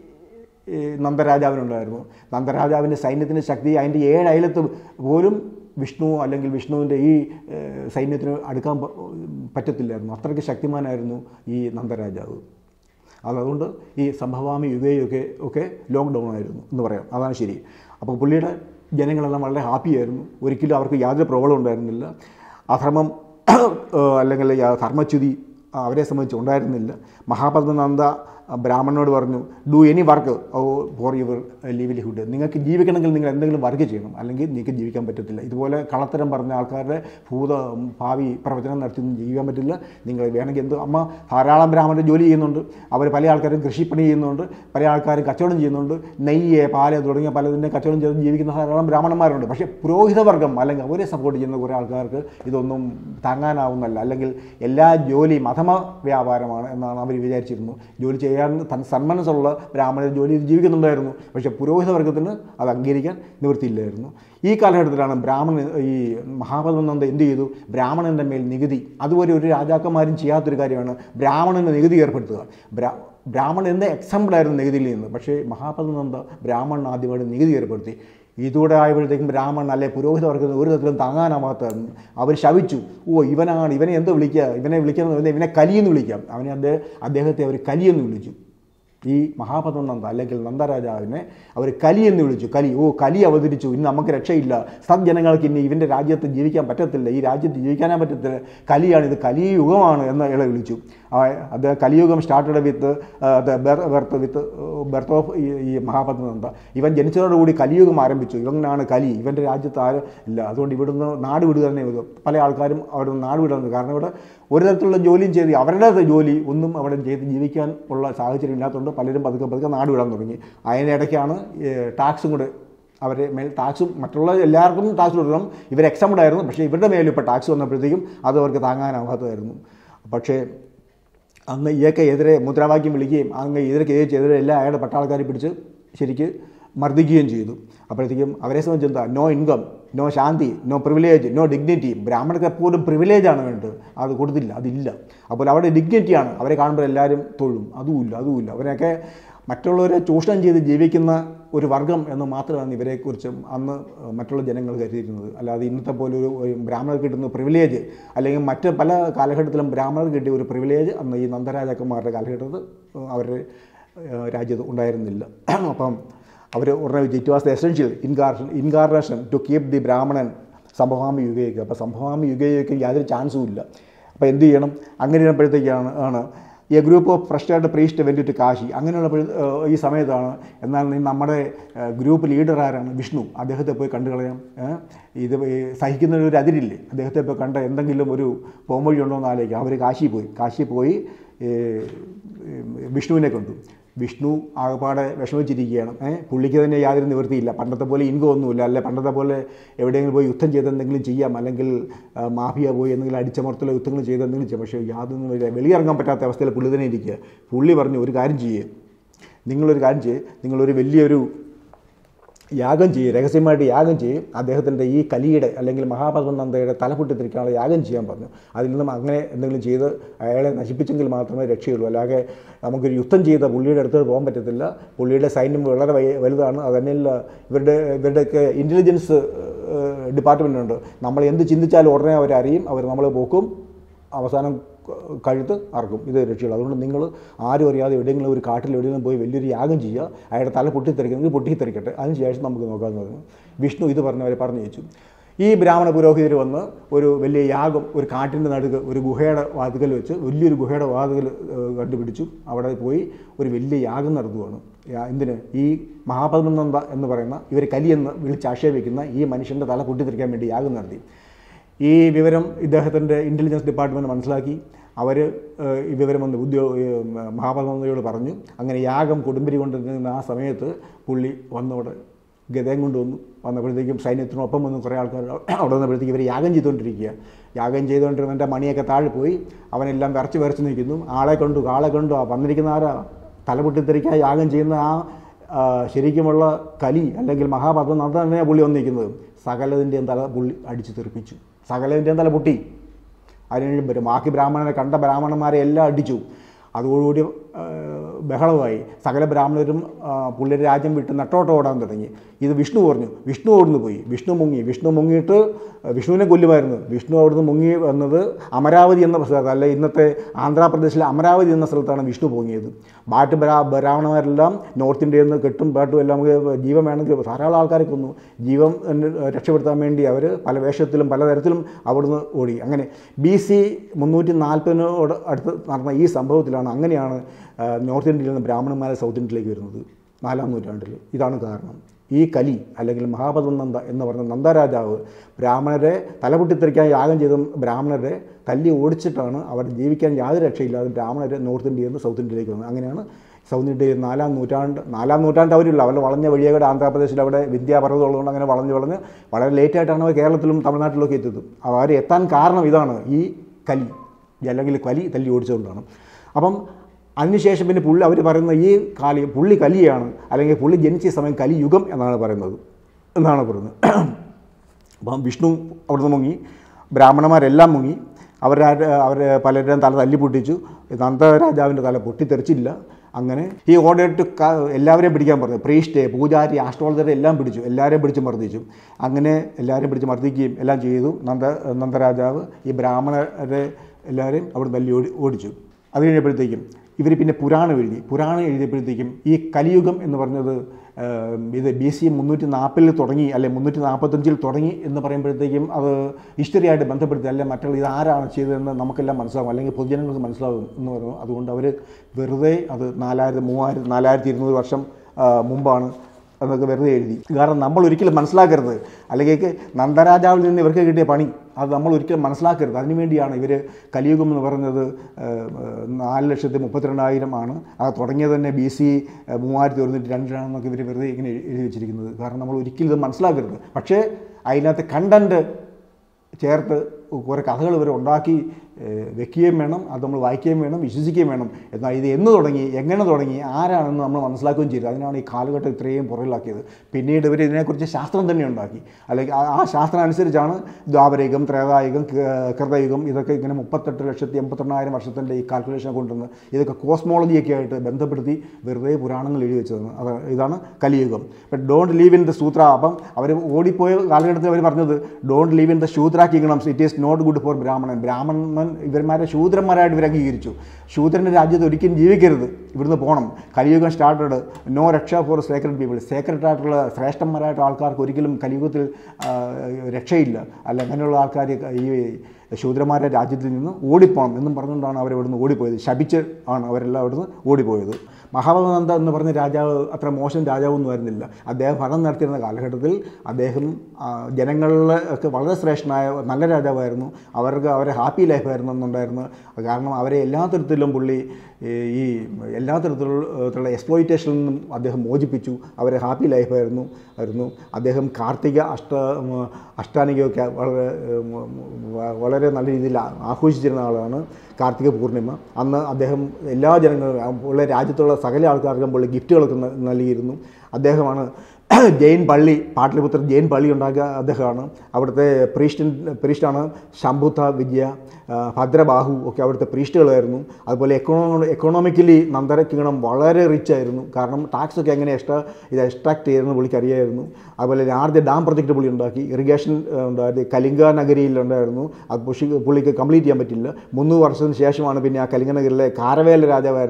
ഈ നന്ദരാജാവിനുണ്ടായിരുന്നു നന്ദരാജാവിൻ്റെ സൈന്യത്തിൻ്റെ ശക്തി അതിൻ്റെ ഏഴ് അയലത്ത് പോലും വിഷ്ണു അല്ലെങ്കിൽ വിഷ്ണുവിൻ്റെ ഈ ഏഹ്, സൈന്യത്തിന് അടുക്കാൻ പ- പറ്റത്തില്ലായിരുന്നു അത്രയ്ക്ക് ശക്തിമാനായിരുന്നു ഈ നന്ദരാജാവ് അതുകൊണ്ട് ഈ സംഭവാമി യുഗയൊക്കെ ഒക്കെ ലോക്ക്ഡൗൺ ആയിരുന്നു എന്ന് പറയാം അതാണ് ശരി അപ്പോൾ പുള്ളിയുടെ ജനങ്ങളെല്ലാം വളരെ ഹാപ്പിയായിരുന്നു ഒരിക്കലും അവർക്ക് യാതൊരു പ്രോബ്ലം ഉണ്ടായിരുന്നില്ല അധർമ്മം ഏഹ്, അല്ലെങ്കിൽ യാ- ധർമ്മച്യുതി അവരെ സംബന്ധിച്ച് ഉണ്ടായിരുന്നില്ല മഹാപദ്മനന്ദ ബ്രാഹ്മണനോട് പറഞ്ഞു do any work for your livelihood നിങ്ങൾക്ക് ജീവിക്കണമെങ്കിൽ നിങ്ങൾ എന്തെങ്കിലും വർക്ക് ചെയ്യണം അല്ലെങ്കിൽ നിങ്ങൾക്ക് ജീവിക്കാൻ പറ്റത്തില്ല ഇതുപോലെ കളത്തരം പറഞ്ഞ ആൾക്കാരുടെ ഭൂത ഭാവി പ്രവചനം നടത്തി ഒന്നും ജീവിക്കാൻ പറ്റില്ല നിങ്ങൾ വേണമെങ്കിൽ എന്ത് അമ്മ ധാരാളം ബ്രാഹ്മണർ ജോലി ചെയ്യുന്നുണ്ട് അവർ പല ആൾക്കാരും കൃഷിപ്പണി ചെയ്യുന്നുണ്ട് പല ആൾക്കാരും കച്ചവടം ചെയ്യുന്നുണ്ട് നെയ്യ് പാല് തുടങ്ങിയ പലതിൻ്റെ കച്ചവടം ചെയ്ത് ജീവിക്കുന്ന ധാരാളം ബ്രാഹ്മണന്മാരുണ്ട് പക്ഷേ പുരോഹിതവർഗം അല്ലെങ്കിൽ അവരെ സപ്പോർട്ട് ചെയ്യുന്ന കുറേ ആൾക്കാർക്ക് ഇതൊന്നും താങ്ങാനാവുന്നല്ല അല്ലെങ്കിൽ എല്ലാ ജോലിയും അധമ വ്യാപാരമാണ് എന്നാണ് അവർ വിചാരിച്ചിരുന്നു ജോലി ചെയ്യാൻ തൻ സന്മനസ്സുള്ള ബ്രാഹ്മണർ ജോലി ചെയ്ത് ജീവിക്കുന്നുണ്ടായിരുന്നു പക്ഷേ പുരോഹിത വർഗത്തിന് അത് അംഗീകരിക്കാൻ നിവൃത്തിയില്ലായിരുന്നു ഈ കാലഘട്ടത്തിലാണ് ബ്രാഹ്മണൻ ഈ മഹാപദ്മനന്ദ എന്ത് ചെയ്തു ബ്രാഹ്മണൻ്റെ മേൽ നികുതി അതുപോലെ ഒരു രാജാക്കന്മാരും ചെയ്യാത്തൊരു കാര്യമാണ് ബ്രാഹ്മണന് നികുതി ഏർപ്പെടുത്തുക ബ്രാ ബ്രാഹ്മണൻ എന്ന എക്സാമ്പിളായിരുന്നു നികുതിയിൽ നിന്ന് പക്ഷേ മഹാപദ്മനന്ദ ബ്രാഹ്മണൻ ആദ്യമായിട്ട് നികുതി ഏർപ്പെടുത്തി ഇതോടെ ആയപ്പോഴത്തേക്കും ബ്രാഹ്മണൻ അല്ലെ പുരോഹിത വർഗത്തിന് ഒരു തരത്തിലും താങ്ങാനാവാത്തതായിരുന്നു അവർ ശവിച്ചു ഓ ഇവനാണ് ഇവനെ എന്തോ വിളിക്കുക ഇവനെ വിളിക്കുന്നത് ഇവനെ കലിയെന്ന് വിളിക്കാം അവനെ അദ്ദേഹം അദ്ദേഹത്തെ അവർ കലിയെന്ന് വിളിച്ചു ഈ മഹാപദ്മനന്ദ അല്ലെങ്കിൽ നന്ദരാജാവിനെ അവർ കലി എന്ന് വിളിച്ചു കലി ഓ കലി അവതരിച്ചു ഇന്ന് നമുക്ക് രക്ഷയില്ല സജ്ജനങ്ങൾക്ക് ഇനി ഇവൻ്റെ രാജ്യത്ത് ജീവിക്കാൻ പറ്റത്തില്ല ഈ രാജ്യത്ത് ജീവിക്കാനേ പറ്റത്തില്ല കലിയാണ് ഇത് കലിയുഗമാണ് എന്ന് ഇള വിളിച്ചു ആ, അത് Kaliyugam started with birth with birth of ഈ മഹാപദ്മനന്ദ ഇവൻ ജനിച്ചതോടുകൂടി കലിയുഗം ആരംഭിച്ചു ഇവനാണ് കലി ഇവൻ്റെ രാജ്യത്ത് ആരും ഇല്ല അതുകൊണ്ട് ഇവിടുന്ന് നാട് വിടുക തന്നെ ചെയ്തു പല ആൾക്കാരും അവിടെ നിന്ന് നാട് വിടുന്നത് കാരണം ഇവിടെ ഒരു തരത്തിലുള്ള ജോലിയും ചെയ്ത് അവരുടെ ജോലി ഒന്നും അവിടെ ചെയ്ത് ജീവിക്കാൻ ഉള്ള സാഹചര്യം ഇല്ലാത്തതുകൊണ്ട് പലരും പതുക്കെ പതുക്കെ നാട് വിടാൻ തുടങ്ങി അതിനിടയ്ക്കാണ് ടാക്സും കൂടെ അവരെ മേൽ ടാക്സും മറ്റുള്ള എല്ലാവർക്കും ടാക്സ് കൊടുക്കണം ഇവർ എക്സംഡ് ആയിരുന്നു പക്ഷേ ഇവരുടെ മേലും ഇപ്പോൾ ടാക്സ് വന്നപ്പോഴത്തേക്കും അത് അവർക്ക് താങ്ങാനാവാത്തതായിരുന്നു പക്ഷേ അന്ന് ഇയൊക്കെ എതിരെ മുദ്രാവാക്യം വിളിക്കുകയും അങ്ങ് ഇതിനൊക്കെ എതിരെ എല്ലാ അയാളുടെ പട്ടാൾക്കാരെ പിടിച്ച് ശരിക്ക് മർദ്ദിക്കുകയും ചെയ്തു അപ്പോഴത്തേക്കും അവരെ സംബന്ധിച്ച് എന്താ no income no shanti no privilege no dignity ബ്രാഹ്മണർക്ക് എപ്പോഴും പ്രിവിലേജാണ് വേണ്ടത് അത് കൊടുത്തില്ല അതില്ല അപ്പോൾ അവിടെ ഡിഗ്നിറ്റിയാണ് അവരെ കാണുമ്പോൾ എല്ലാവരും തൊഴും അതുമില്ല അതുമില്ല അവരെയൊക്കെ മറ്റുള്ളവരെ ചൂഷണം ചെയ്ത് ജീവിക്കുന്ന ഒരു വർഗം എന്ന് മാത്രമാണ് ഇവരെക്കുറിച്ചും അന്ന് മറ്റുള്ള ജനങ്ങൾ കരുതിയിരുന്നത് അല്ലാതെ ഇന്നത്തെ പോലെ ഒരു ഒരു ബ്രാഹ്മണർക്ക് കിട്ടുന്ന പ്രിവിലേജ് അല്ലെങ്കിൽ മറ്റ് പല കാലഘട്ടത്തിലും ബ്രാഹ്മണർക്ക് കിട്ടിയ ഒരു പ്രിവിലേജ് അന്ന് ഈ നന്ദരാജാക്കന്മാരുടെ കാലഘട്ടത്തിൽ അവരുടെ ഏഹ്, രാജ്യത്ത് ഉണ്ടായിരുന്നില്ല അപ്പം അവർ ഉടനെ it was the essential incarnation incarnation to keep the ബ്രാഹ്മണൻ സംഭവാമി യുഗയ്ക്ക് അപ്പോൾ സംഭവാമി യുഗയ്ക്ക് യാതൊരു ചാൻസും ഇല്ല അപ്പോൾ എന്ത് ചെയ്യണം അങ്ങനെ ഇരുന്നപ്പോഴത്തേക്കാണ് ആണ് a group of frustrated priest went to Kashi അങ്ങനെയുള്ളപ്പോൾ ഈ സമയത്താണ് എന്നാൽ ഈ നമ്മുടെ ഏഹ്, ഗ്രൂപ്പ് ലീഡർ ആരാണ് വിഷ്ണു അദ്ദേഹത്തെ പോയി കണ്ടു കളയാം ഏഹ്, ഇത് ഈ സഹിക്കുന്ന ഒരു അതിരില്ലേ അദ്ദേഹത്തെ പോയി കണ്ട എന്തെങ്കിലും ഒരു പോംവഴി ഉണ്ടോ എന്ന് ആലോചിക്കാം അവർ കാശി പോയി കാശി പോയി ഏഹ്, വിഷ്ണുവിനെ കണ്ടു വിഷ്ണു ആകപ്പാടെ വിഷമിച്ചിരിക്കുകയാണ് ഏഹ് പുള്ളിക്ക് തന്നെ യാതൊരു നിവൃത്തിയില്ല പണ്ടത്തെ പോലെ ഇൻകം ഒന്നുമില്ല അല്ലെ പണ്ടത്തെ പോലെ എവിടെയെങ്കിലും പോയി യുദ്ധം ചെയ്ത് എന്തെങ്കിലും ചെയ്യാം അല്ലെങ്കിൽ ആ, മാഫിയ പോയി എന്തെങ്കിലും അടിച്ചമർത്തലോ യുദ്ധങ്ങൾ ചെയ്ത് എന്തെങ്കിലും ചെയ്യാം പക്ഷേ യാതൊന്നും ഇല്ല. വെളിയിറങ്ങാൻ പറ്റാത്ത അവസ്ഥയിൽ പുള്ളി തന്നെ ഇരിക്കുക പുള്ളി പറഞ്ഞു ഒരു കാര്യം ചെയ്യേ നിങ്ങളൊരു കാര്യം ചെയ്യേ നിങ്ങളൊരു വലിയൊരു യാഗം ചെയ്യും രഹസ്യമായിട്ട് യാഗം ചെയ്യും അദ്ദേഹത്തിൻ്റെ ഈ കലിയുടെ അല്ലെങ്കിൽ മഹാപദ്മനന്ദയുടെ തല പൊട്ടിത്തെറിക്കാനുള്ള യാഗം ചെയ്യാൻ പറഞ്ഞു അതിൽ നിന്നും അങ്ങനെ എന്തെങ്കിലും ചെയ്ത് അയാളെ നശിപ്പിച്ചെങ്കിൽ മാത്രമേ രക്ഷയുള്ളൂ അല്ലാതെ നമുക്കൊരു യുദ്ധം ചെയ്ത പുള്ളിയുടെ അടുത്ത് പോകാൻ പറ്റത്തില്ല പുള്ളിയുടെ സൈന്യം വളരെ വൈ- വലുതാണ് അത് തന്നെയല്ല ഇവരുടെ ഇവരുടെയൊക്കെ ഇൻ്റലിജൻസ് ഡിപ്പാർട്ട്മെൻ്റ് ഉണ്ട് നമ്മൾ എന്ത് ചിന്തിച്ചാലും ഉടനെ അവരറിയും അവർ നമ്മളെ പോക്കും അവസാനം ക- കഴുത്ത് അറക്കും ഇത് രക്ഷയുള്ളൂ അതുകൊണ്ട് നിങ്ങൾ ആരും അറിയാതെ എവിടെയെങ്കിലും ഒരു കാട്ടിൽ എവിടെയെങ്കിലും പോയി വലിയൊരു യാഗം ചെയ്യുക അയാളുടെ തല പൊട്ടിത്തെറിക്കുന്നെങ്കിൽ പൊട്ടിത്തെറിക്കട്ടെ അതിന് ശേഷം നമുക്ക് നോക്കാമെന്ന് പറഞ്ഞു വിഷ്ണു ഇത് പറഞ്ഞവരെ പറഞ്ഞു വെച്ചു ഈ ബ്രാഹ്മണ പുരോഹിതർ വന്ന് ഒരു വലിയ യാഗം ഒരു കാട്ടിൻ്റെ നടുക്ക് ഒരു ഗുഹയുടെ വാതുകൽ വെച്ച് വലിയൊരു ഗുഹയുടെ വാതുകൽ ഏഹ്, കണ്ടുപിടിച്ചു അവിടെ പോയി ഒരു വലിയ യാഗം നടത്തുകയാണ് യാ- എന്തിന് ഈ മഹാപദ്മനന്ദ എന്ന് പറയുന്ന ഇവർ കലിയെന്ന് വിളിച്ചാക്ഷേപിക്കുന്ന ഈ മനുഷ്യൻ്റെ തല പൊട്ടിത്തെറിക്കാൻ വേണ്ടി യാഗം നടത്തി ഈ വിവരം ഇദ്ദേഹത്തിൻ്റെ ഇൻ്റലിജൻസ് ഡിപ്പാർട്ട്മെൻറ്റ് മനസ്സിലാക്കി അവർ ഈ വിവരം വന്ന് ഉദ്യോ മഹാപദ്മനന്ദയോട് പറഞ്ഞു അങ്ങനെ യാഗം കൊടുമ്പിരി കൊണ്ടിരുന്ന ആ സമയത്ത് പുള്ളി വന്നവിടെ ഗതയും കൊണ്ടുവന്നു വന്നപ്പോഴത്തേക്കും സൈന്യത്തിനൊപ്പം വന്ന് കുറേ ആൾക്കാർ അവിടെ വന്നപ്പോഴത്തേക്ക് ഇവർ യാഗം ചെയ്തുകൊണ്ടിരിക്കുക യാഗം ചെയ്തുകൊണ്ടിരുന്നതിൻ്റെ മണിയൊക്കെ താഴെ പോയി അവനെല്ലാം വിറച്ച് വിറച്ച് നിൽക്കുന്നു ആളെ കണ്ടു ആളെ കണ്ടു ആ വന്നിരിക്കുന്ന ആരാ തലപൊട്ടിത്തെറിക്കാൻ യാഗം ചെയ്യുന്ന ആ ആ, ശരിക്കുമുള്ള കലി അല്ലെങ്കിൽ മഹാപദ്മം അത് തന്നെയാണ് പുള്ളി വന്നിരിക്കുന്നത് സകലതിൻ്റെയും തല പുള്ളി അടിച്ചു തെറിപ്പിച്ചു സകലതിൻ്റെയും തല പൊട്ടി അതിന് വരും ബാക്കി ബ്രാഹ്മണനെ കണ്ട ബ്രാഹ്മണന്മാരെ എല്ലാം അടിച്ചു അതോടുകൂടി ആ, ബഹളമായി സകല ബ്രാഹ്മണരും ആ, പുള്ളിയുടെ രാജ്യം വിട്ട് നെട്ടോട്ട് ഓടാൻ തുടങ്ങി ഇത് വിഷ്ണു പറഞ്ഞു വിഷ്ണു ഓടുന്നു പോയി വിഷ്ണു മുങ്ങി വിഷ്ണു മുങ്ങിയിട്ട് വിഷ്ണുവിനെ കൊല്ലുമായിരുന്നു വിഷ്ണു അവിടുന്ന് മുങ്ങി വന്നത് അമരാവതി എന്ന സ്ഥലത്ത് അല്ലെ ഇന്നത്തെ ആന്ധ്രാപ്രദേശിലെ അമരാവതി എന്ന സ്ഥലത്താണ് വിഷ്ണു പൊങ്ങിയത് ബാറ്റ് ബ്രാ ബ്രാഹ്മണന്മാരെല്ലാം നോർത്ത് ഇന്ത്യയിൽ നിന്ന് കെട്ടും പാട്ടും എല്ലാം നമുക്ക് ജീവൻ വേണമെങ്കിൽ ധാരാളം ആൾക്കാരെ കൊന്നു ജീവൻ എന്ന് രക്ഷപ്പെടുത്താൻ വേണ്ടി അവർ പല വേഷത്തിലും പലതരത്തിലും അവിടുന്ന് ഓടി അങ്ങനെ ബി സി മുന്നൂറ്റി നാൽപ്പതിനോട് അടുത്ത് നടന്ന ഈ സംഭവത്തിലാണ് അങ്ങനെയാണ് ആ, നോർത്ത് ഇന്ത്യയിൽ നിന്ന് ബ്രാഹ്മണന്മാരെ സൗത്ത് ഇന്ത്യയിലേക്ക് വരുന്നത് നാലാം നൂറ്റാണ്ടിൽ ഇതാണ് കാരണം ഈ കലി അല്ലെങ്കിൽ മഹാപദ്മനന്ദ എന്ന് പറഞ്ഞ നന്ദരാജാവ് ബ്രാഹ്മണരെ തലപൊട്ടിത്തെറിക്കാൻ യാഗം ചെയ്ത ബ്രാഹ്മണരെ തല്ലി ഓടിച്ചിട്ടാണ് അവർ ജീവിക്കാൻ യാതൊരു രക്ഷയില്ലാതെ ബ്രാഹ്മണരെ നോർത്ത് ഇന്ത്യയിൽ നിന്ന് സൗത്ത് ഇന്ത്യയിലേക്ക് വന്നത് അങ്ങനെയാണ് സൗത്ത് ഇന്ത്യയിൽ നാലാം നൂറ്റാണ്ട് നാലാം നൂറ്റാണ്ട് അവരില്ല അവർ വളഞ്ഞ വഴിയേടെ ആന്ധ്രാപ്രദേശിൽ അവിടെ വിദ്യാപർവ്വതം ഉള്ളതുകൊണ്ട് അങ്ങനെ വളഞ്ഞ് വളഞ്ഞ് വളരെ ലേറ്റായിട്ടാണ് അവർ കേരളത്തിലും തമിഴ്നാട്ടിലൊക്കെ എത്തിയത് അവർ എത്താൻ കാരണം ഇതാണ് ഈ കലി അല്ലെങ്കിൽ കലി തല്ലി ഓടിച്ചുകൊണ്ടാണ് അപ്പം അതിനുശേഷം പിന്നെ പുള്ളി അവർ പറയുന്ന ഈ കാലി പുള്ളി കലിയാണ് അല്ലെങ്കിൽ പുള്ളി ജനിച്ച സമയം കലിയുഗം എന്നാണ് പറയുന്നത് എന്നാണ് പറയുന്നത് അപ്പം വിഷ്ണു അവിടുന്ന് മുങ്ങി ബ്രാഹ്മണന്മാരെല്ലാം മുങ്ങി അവരുടെ അവർ പലരുടെയും തല തല്ലി പൊട്ടിച്ചു നന്ദരാജാവിൻ്റെ തല പൊട്ടിത്തെറിച്ചില്ല അങ്ങനെ ഈ ഓർഡർ എല്ലാവരെയും പിടിക്കാൻ പറഞ്ഞു പ്രീസ്റ്റ് പൂജാരി ആസ്ട്രോളജറെ എല്ലാം പിടിച്ചു എല്ലാവരെയും പിടിച്ച് മർദ്ദിച്ചു അങ്ങനെ എല്ലാവരെയും പിടിച്ച് മർദ്ദിക്കുകയും എല്ലാം ചെയ്തു നന്ദ നന്ദരാജാവ് ഈ ബ്രാഹ്മണരെ എല്ലാവരെയും അവിടെ തല്ലി ഓടി ഓടിച്ചു അത് കഴിഞ്ഞപ്പോഴത്തേക്കും ഇവർ പിന്നെ പുരാണം എഴുതി പുരാണം എഴുതിയപ്പോഴത്തേക്കും ഈ കലിയുഗം എന്ന് പറഞ്ഞത് ഏഹ്, ഇത് ബി സി മുന്നൂറ്റി നാൽപ്പതിൽ തുടങ്ങി അല്ലെ മുന്നൂറ്റി നാൽപ്പത്തഞ്ചിൽ തുടങ്ങി എന്ന് പറയുമ്പോഴത്തേക്കും അത് ഹിസ്റ്ററിയായിട്ട് ബന്ധപ്പെടുത്തി അല്ലെ മറ്റുള്ള ഇത് ആരാണ് ചെയ്തതെന്ന് നമുക്കെല്ലാം മനസ്സിലാവും അല്ലെങ്കിൽ പൊതുജനങ്ങൾക്ക് മനസ്സിലാവും എന്ന് പറഞ്ഞു അതുകൊണ്ട് അവർ വെറുതെ അത് നാലായിരത്തി മൂവായിരത്തി നാലായിരത്തി ഇരുന്നൂറ് വർഷം ആ, മുമ്പാണ് എന്നൊക്കെ വെറുതെ എഴുതി കാരണം നമ്മൾ ഒരിക്കലും മനസ്സിലാക്കരുത് അല്ലെങ്കിൽ നന്ദരാജാവിൽ നിന്ന് ഇവർക്ക് കിട്ടിയ പണി അത് നമ്മൾ ഒരിക്കലും മനസ്സിലാക്കരുത് അതിനുവേണ്ടിയാണ് ഇവർ കലിയുഗം എന്ന് പറഞ്ഞത് ഏഹ്, നാല് ലക്ഷത്തി മുപ്പത്തിരണ്ടായിരം ആണ് അത് തുടങ്ങിയത് തന്നെ ബി സി മൂവായിരത്തി ഒരുന്നൂറ്റി രണ്ടിലാണെന്നൊക്കെ ഇവർ വെറുതെ ഇങ്ങനെ എഴുതി വെച്ചിരിക്കുന്നത് കാരണം നമ്മൾ ഒരിക്കലും ഇത് മനസ്സിലാക്കരുത് പക്ഷേ അതിനകത്ത് കണ്ടൻറ്റ് ചേർത്ത് കുറേ കഥകൾ ഇവർ ഉണ്ടാക്കി ഏഹ്, വെക്കുകയും വേണം അത് നമ്മൾ വായിക്കുകയും വേണം വിശ്വസിക്കുകയും വേണം എന്നാൽ ഇത് എന്ന് തുടങ്ങി എങ്ങനെ തുടങ്ങി ആരാണെന്ന് നമ്മൾ മനസ്സിലാക്കുകയും ചെയ്തു അതിനാണ് ഈ കാലഘട്ടം ഇത്രയും പുറകിലാക്കിയത് പിന്നീട് ഇവർ ഇതിനെക്കുറിച്ച് ശാസ്ത്രം തന്നെ ഉണ്ടാക്കി അല്ലെങ്കിൽ ആ- ആ ശാസ്ത്രം അനുസരിച്ചാണ് ദ്വാപരയുഗം ത്രേതായുഗം ക- കൃതയുഗം ഇതൊക്കെ ഇങ്ങനെ മുപ്പത്തെട്ട് ലക്ഷത്തി എൺപത്തെണ്ണായിരം വർഷത്തിൻ്റെ ഈ കാൽക്കുലേഷൻ കൊണ്ടുവന്ന് ഇതൊക്കെ കോസ്മോളജിയൊക്കെ ആയിട്ട് ബന്ധപ്പെടുത്തി വെറുതെ പുരാണങ്ങൾ എഴുതി വെച്ചതാണ് അത് ഇതാണ് Kaliyugam but don't live in the Shudra അപ്പം അവർ ഓടിപ്പോയ കാലഘട്ടത്തിൽ അവർ പറഞ്ഞത് don't live in the Shudra kingdoms it is not good for ബ്രാഹ്മണൻ ബ്രാഹ്മണൻ ഇവന്മാരെ ശൂദ്രന്മാരായിട്ട് ഇവർ അംഗീകരിച്ചു ശൂദ്രൻ്റെ രാജ്യത്ത് ഒരിക്കലും ജീവിക്കരുത് ഇവിടുന്ന് പോകണം Kaliyugam started no raksha for sacred people sacred ആയിട്ടുള്ള ശ്രേഷ്ഠന്മാരായിട്ട് ആൾക്കാർക്ക് ഒരിക്കലും കലിയുഗത്തിൽ ആ, രക്ഷയില്ല അല്ല അങ്ങനെയുള്ള ആൾക്കാർ ഈ ശൂദ്രന്മാരുടെ രാജ്യത്തിൽ നിന്ന് ഓടിപ്പോണം എന്നും പറഞ്ഞുകൊണ്ടാണ് അവർ ഇവിടുന്ന് ഓടിപ്പോയത് ശപിച്ച് ആണ് അവരെല്ലാം ഇവിടുന്ന് ഓടിപ്പോയത് മഹാബലനന്ദ എന്ന് പറഞ്ഞ രാജാവ് അത്ര മോശം രാജാവൊന്നും ആയിരുന്നില്ല അദ്ദേഹം ഭരണം നടത്തിയിരുന്ന കാലഘട്ടത്തിൽ അദ്ദേഹം ആ, ജനങ്ങളിലെ ഒക്കെ വളരെ ശ്രേഷ്ഠനായ നല്ല രാജാവായിരുന്നു അവർക്ക് അവരെ ഹാപ്പി ലൈഫായിരുന്നു എന്നുണ്ടായിരുന്നു കാരണം അവരെ എല്ലാ തരത്തിലും പുള്ളി ഈ ഈ എല്ലാ തരത്തിലുള്ള എക്സ്പ്ലോയിറ്റേഷനിൽ നിന്നും അദ്ദേഹം മോചിപ്പിച്ചു അവരെ ഹാപ്പി ലൈഫായിരുന്നു ആയിരുന്നു അദ്ദേഹം കാർത്തിക അഷ്ട ഉം, അഷ്ടാനികയൊക്കെ വളരെ ഉം, വ- വളരെ നല്ല രീതിയിൽ ആ- ആഘോഷിച്ചിരുന്ന ആളാണ് കാർത്തിക പൂർണിമ അന്ന് അദ്ദേഹം എല്ലാ ജനങ്ങളും ഉള്ള രാജ്യത്തുള്ള സകല ആൾക്കാർക്കും പുള്ളി ഗിഫ്റ്റുകളൊക്കെ ന- നൽകിയിരുന്നു അദ്ദേഹമാണ് ജെയിൻ പള്ളി പാട്ടലിപുത്ര ജെയിൻ പള്ളി ഉണ്ടാക്കിയ അദ്ദേഹമാണ് അവിടുത്തെ പ്രീസ്റ്റൻ പ്രീസ്റ്റാണ് ശംഭുത്ത വിദ്യ ആ, ഭദ്രബാഹു ഒക്കെ അവിടുത്തെ പ്രീസ്റ്റുകളായിരുന്നു അതുപോലെ എക്കണോ എക്കണോമിക്കലി നന്ദര കിങ്ങണം വളരെ റിച്ച് ആയിരുന്നു കാരണം ടാക്സ് ഒക്കെ എങ്ങനെ എക്സ്ട്രാ ഇത് എക്സ്ട്രാക്ട് ചെയ്യുന്നത് പുള്ളിക്ക് അറിയായിരുന്നു അതുപോലെ ലാർജ് ഡാം പ്രൊജക്റ്റ് പുള്ളി ഉണ്ടാക്കി ഇറിഗേഷൻ ഉണ്ടായിരുന്നു കലിംഗ നഗരിയിൽ ഉണ്ടായിരുന്നു അത് പുഷി പുള്ളിക്ക് കംപ്ലീറ്റ് ചെയ്യാൻ പറ്റില്ല മുന്നൂറ് വർഷത്തിന് ശേഷമാണ് പിന്നെ ആ കലിംഗ നഗരിലെ കാരവേല രാജാവായിരുന്നു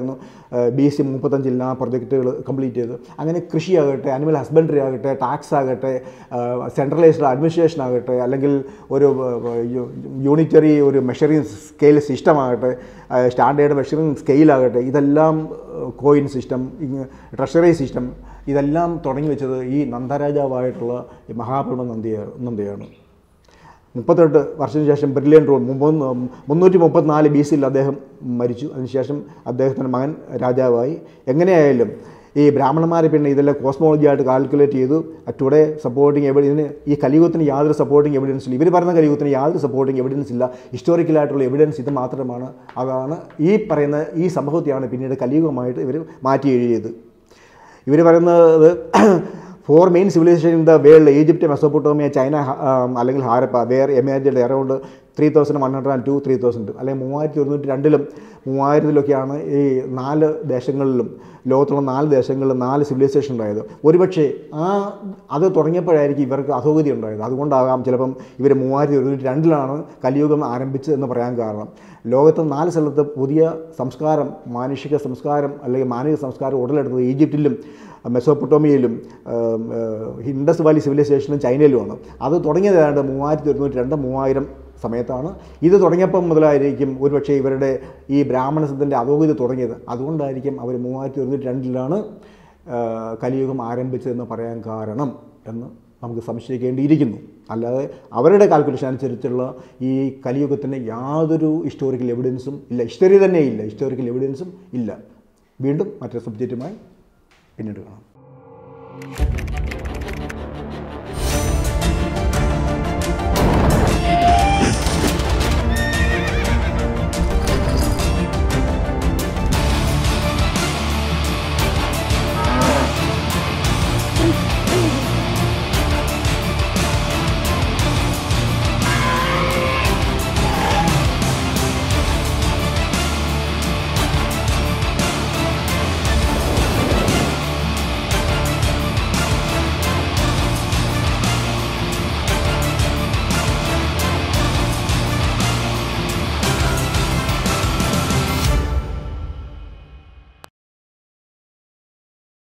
ബി സി മുപ്പത്തഞ്ചിൽ ആ പ്രൊജക്റ്റുകൾ കംപ്ലീറ്റ് ചെയ്ത് അങ്ങനെ കൃഷിയാകട്ടെ അനിമൽ ഹസ്ബൻഡറി ആകട്ടെ ടാക്സ് ആകട്ടെ സെൻട്രലൈസ്ഡ് അഡ്മിനിസ്ട്രേഷൻ ആകട്ടെ അല്ലെങ്കിൽ ഒരു യൂണിറ്ററി ഒരു മെഷറിംഗ് സ്കെയിൽ സിസ്റ്റം ആകട്ടെ സ്റ്റാൻഡേർഡ് മെഷറിംഗ് സ്കെയിലാകട്ടെ ഇതെല്ലാം കോയിൻ സിസ്റ്റം ട്രഷറി സിസ്റ്റം ഇതെല്ലാം തുടങ്ങി വെച്ചത് ഈ നന്ദരാജാവായിട്ടുള്ള ഈ മഹാപ്രഭ നന്ദിയാണ് നന്ദിയാണ് മുപ്പത്തെട്ട് വർഷത്തിന് ശേഷം ബ്രില്യൻ റൂൾ മുന്നൂറ്റി മുപ്പത്തിനാല് ബി സിയിൽ അദ്ദേഹം മരിച്ചു അതിനുശേഷം അദ്ദേഹത്തിൻ്റെ മകൻ രാജാവായി എങ്ങനെയായാലും ഈ ബ്രാഹ്മണന്മാരെ പിന്നെ ഇതെല്ലാം കോസ്മോളജി ആയിട്ട് കാൽക്കുലേറ്റ് ചെയ്തു ടുഡേ സപ്പോർട്ടിങ് എവിടെ ഇതിന് ഈ കലിയുഗത്തിന് യാതൊരു സപ്പോർട്ടിങ് എവിഡൻസ് ഇല്ല ഇവർ പറയുന്ന കലിയുഗത്തിന് യാതൊരു സപ്പോർട്ടിങ് എവിഡൻസ് ഇല്ല ഹിസ്റ്റോറിക്കലായിട്ടുള്ള എവിഡൻസ് ഇത് മാത്രമാണ് അതാണ് ഈ പറയുന്ന ഈ സംഭവത്തെയാണ് പിന്നീട് കലിയുഗമായിട്ട് ഇവർ മാറ്റി എഴുതിയത് ഇവർ പറയുന്നത് four main civilisation in the world Egypt Mesopotamia China um, അല്ലെങ്കിൽ Harappa were emerged around three thousand one hundred and two three thousand അല്ലെങ്കിൽ മൂവായിരത്തി ഒരുന്നൂറ്റി രണ്ടിലും മൂവായിരത്തിലൊക്കെയാണ് ഈ നാല് ദേശങ്ങളിലും ലോകത്തുള്ള നാല് ദേശങ്ങളിലും നാല് സിവിലൈസേഷൻ ഉണ്ടായത് ഒരുപക്ഷെ ആ അത് തുടങ്ങിയപ്പോഴായിരിക്കും ഇവർക്ക് അധോഗതി ഉണ്ടായത് അതുകൊണ്ടാകാം ചിലപ്പം ഇവർ മൂവായിരത്തി ഒരുന്നൂറ്റി രണ്ടിലാണ് കലിയുഗം ആരംഭിച്ചത് എന്ന് പറയാൻ കാരണം ലോകത്ത് നാല് സ്ഥലത്ത് പുതിയ സംസ്കാരം മാനുഷിക സംസ്കാരം അല്ലെങ്കിൽ മാനവിക സംസ്കാരം ഉടലെടുത്തത് ഈജിപ്തിലും മെസോപ്പൊട്ടോമിയയിലും ആം, ആ, ഇൻഡസ് വാലി സിവിലൈസേഷനും ചൈനയിലുമാണ് അത് തുടങ്ങിയത് ഏതാണ്ട് മൂവായിരത്തി ഒരുന്നൂറ്റി രണ്ട് മൂവായിരം സമയത്താണ് ഇത് തുടങ്ങിയപ്പം മുതലായിരിക്കും ഒരുപക്ഷെ ഇവരുടെ ഈ ബ്രാഹ്മണസത്തിൻ്റെ അധോഗതി തുടങ്ങിയത് അതുകൊണ്ടായിരിക്കും അവർ മൂവായിരത്തി ഒരുന്നൂറ്റി രണ്ടിലാണ് ആ, കലിയുഗം ആരംഭിച്ചതെന്ന് പറയാൻ കാരണം എന്ന് നമുക്ക് സംശയിക്കേണ്ടിയിരിക്കുന്നു അല്ലാതെ അവരുടെ കാൽക്കുലേഷൻ അനുസരിച്ചുള്ള ഈ കലിയുഗത്തിന് യാതൊരു ഹിസ്റ്റോറിക്കൽ എവിഡൻസും ഇല്ല ഹിസ്റ്ററി തന്നെ ഇല്ല ഹിസ്റ്റോറിക്കൽ എവിഡൻസും ഇല്ല വീണ്ടും മറ്റൊരു സബ്ജക്റ്റുമായി പിന്നീട് കാണാം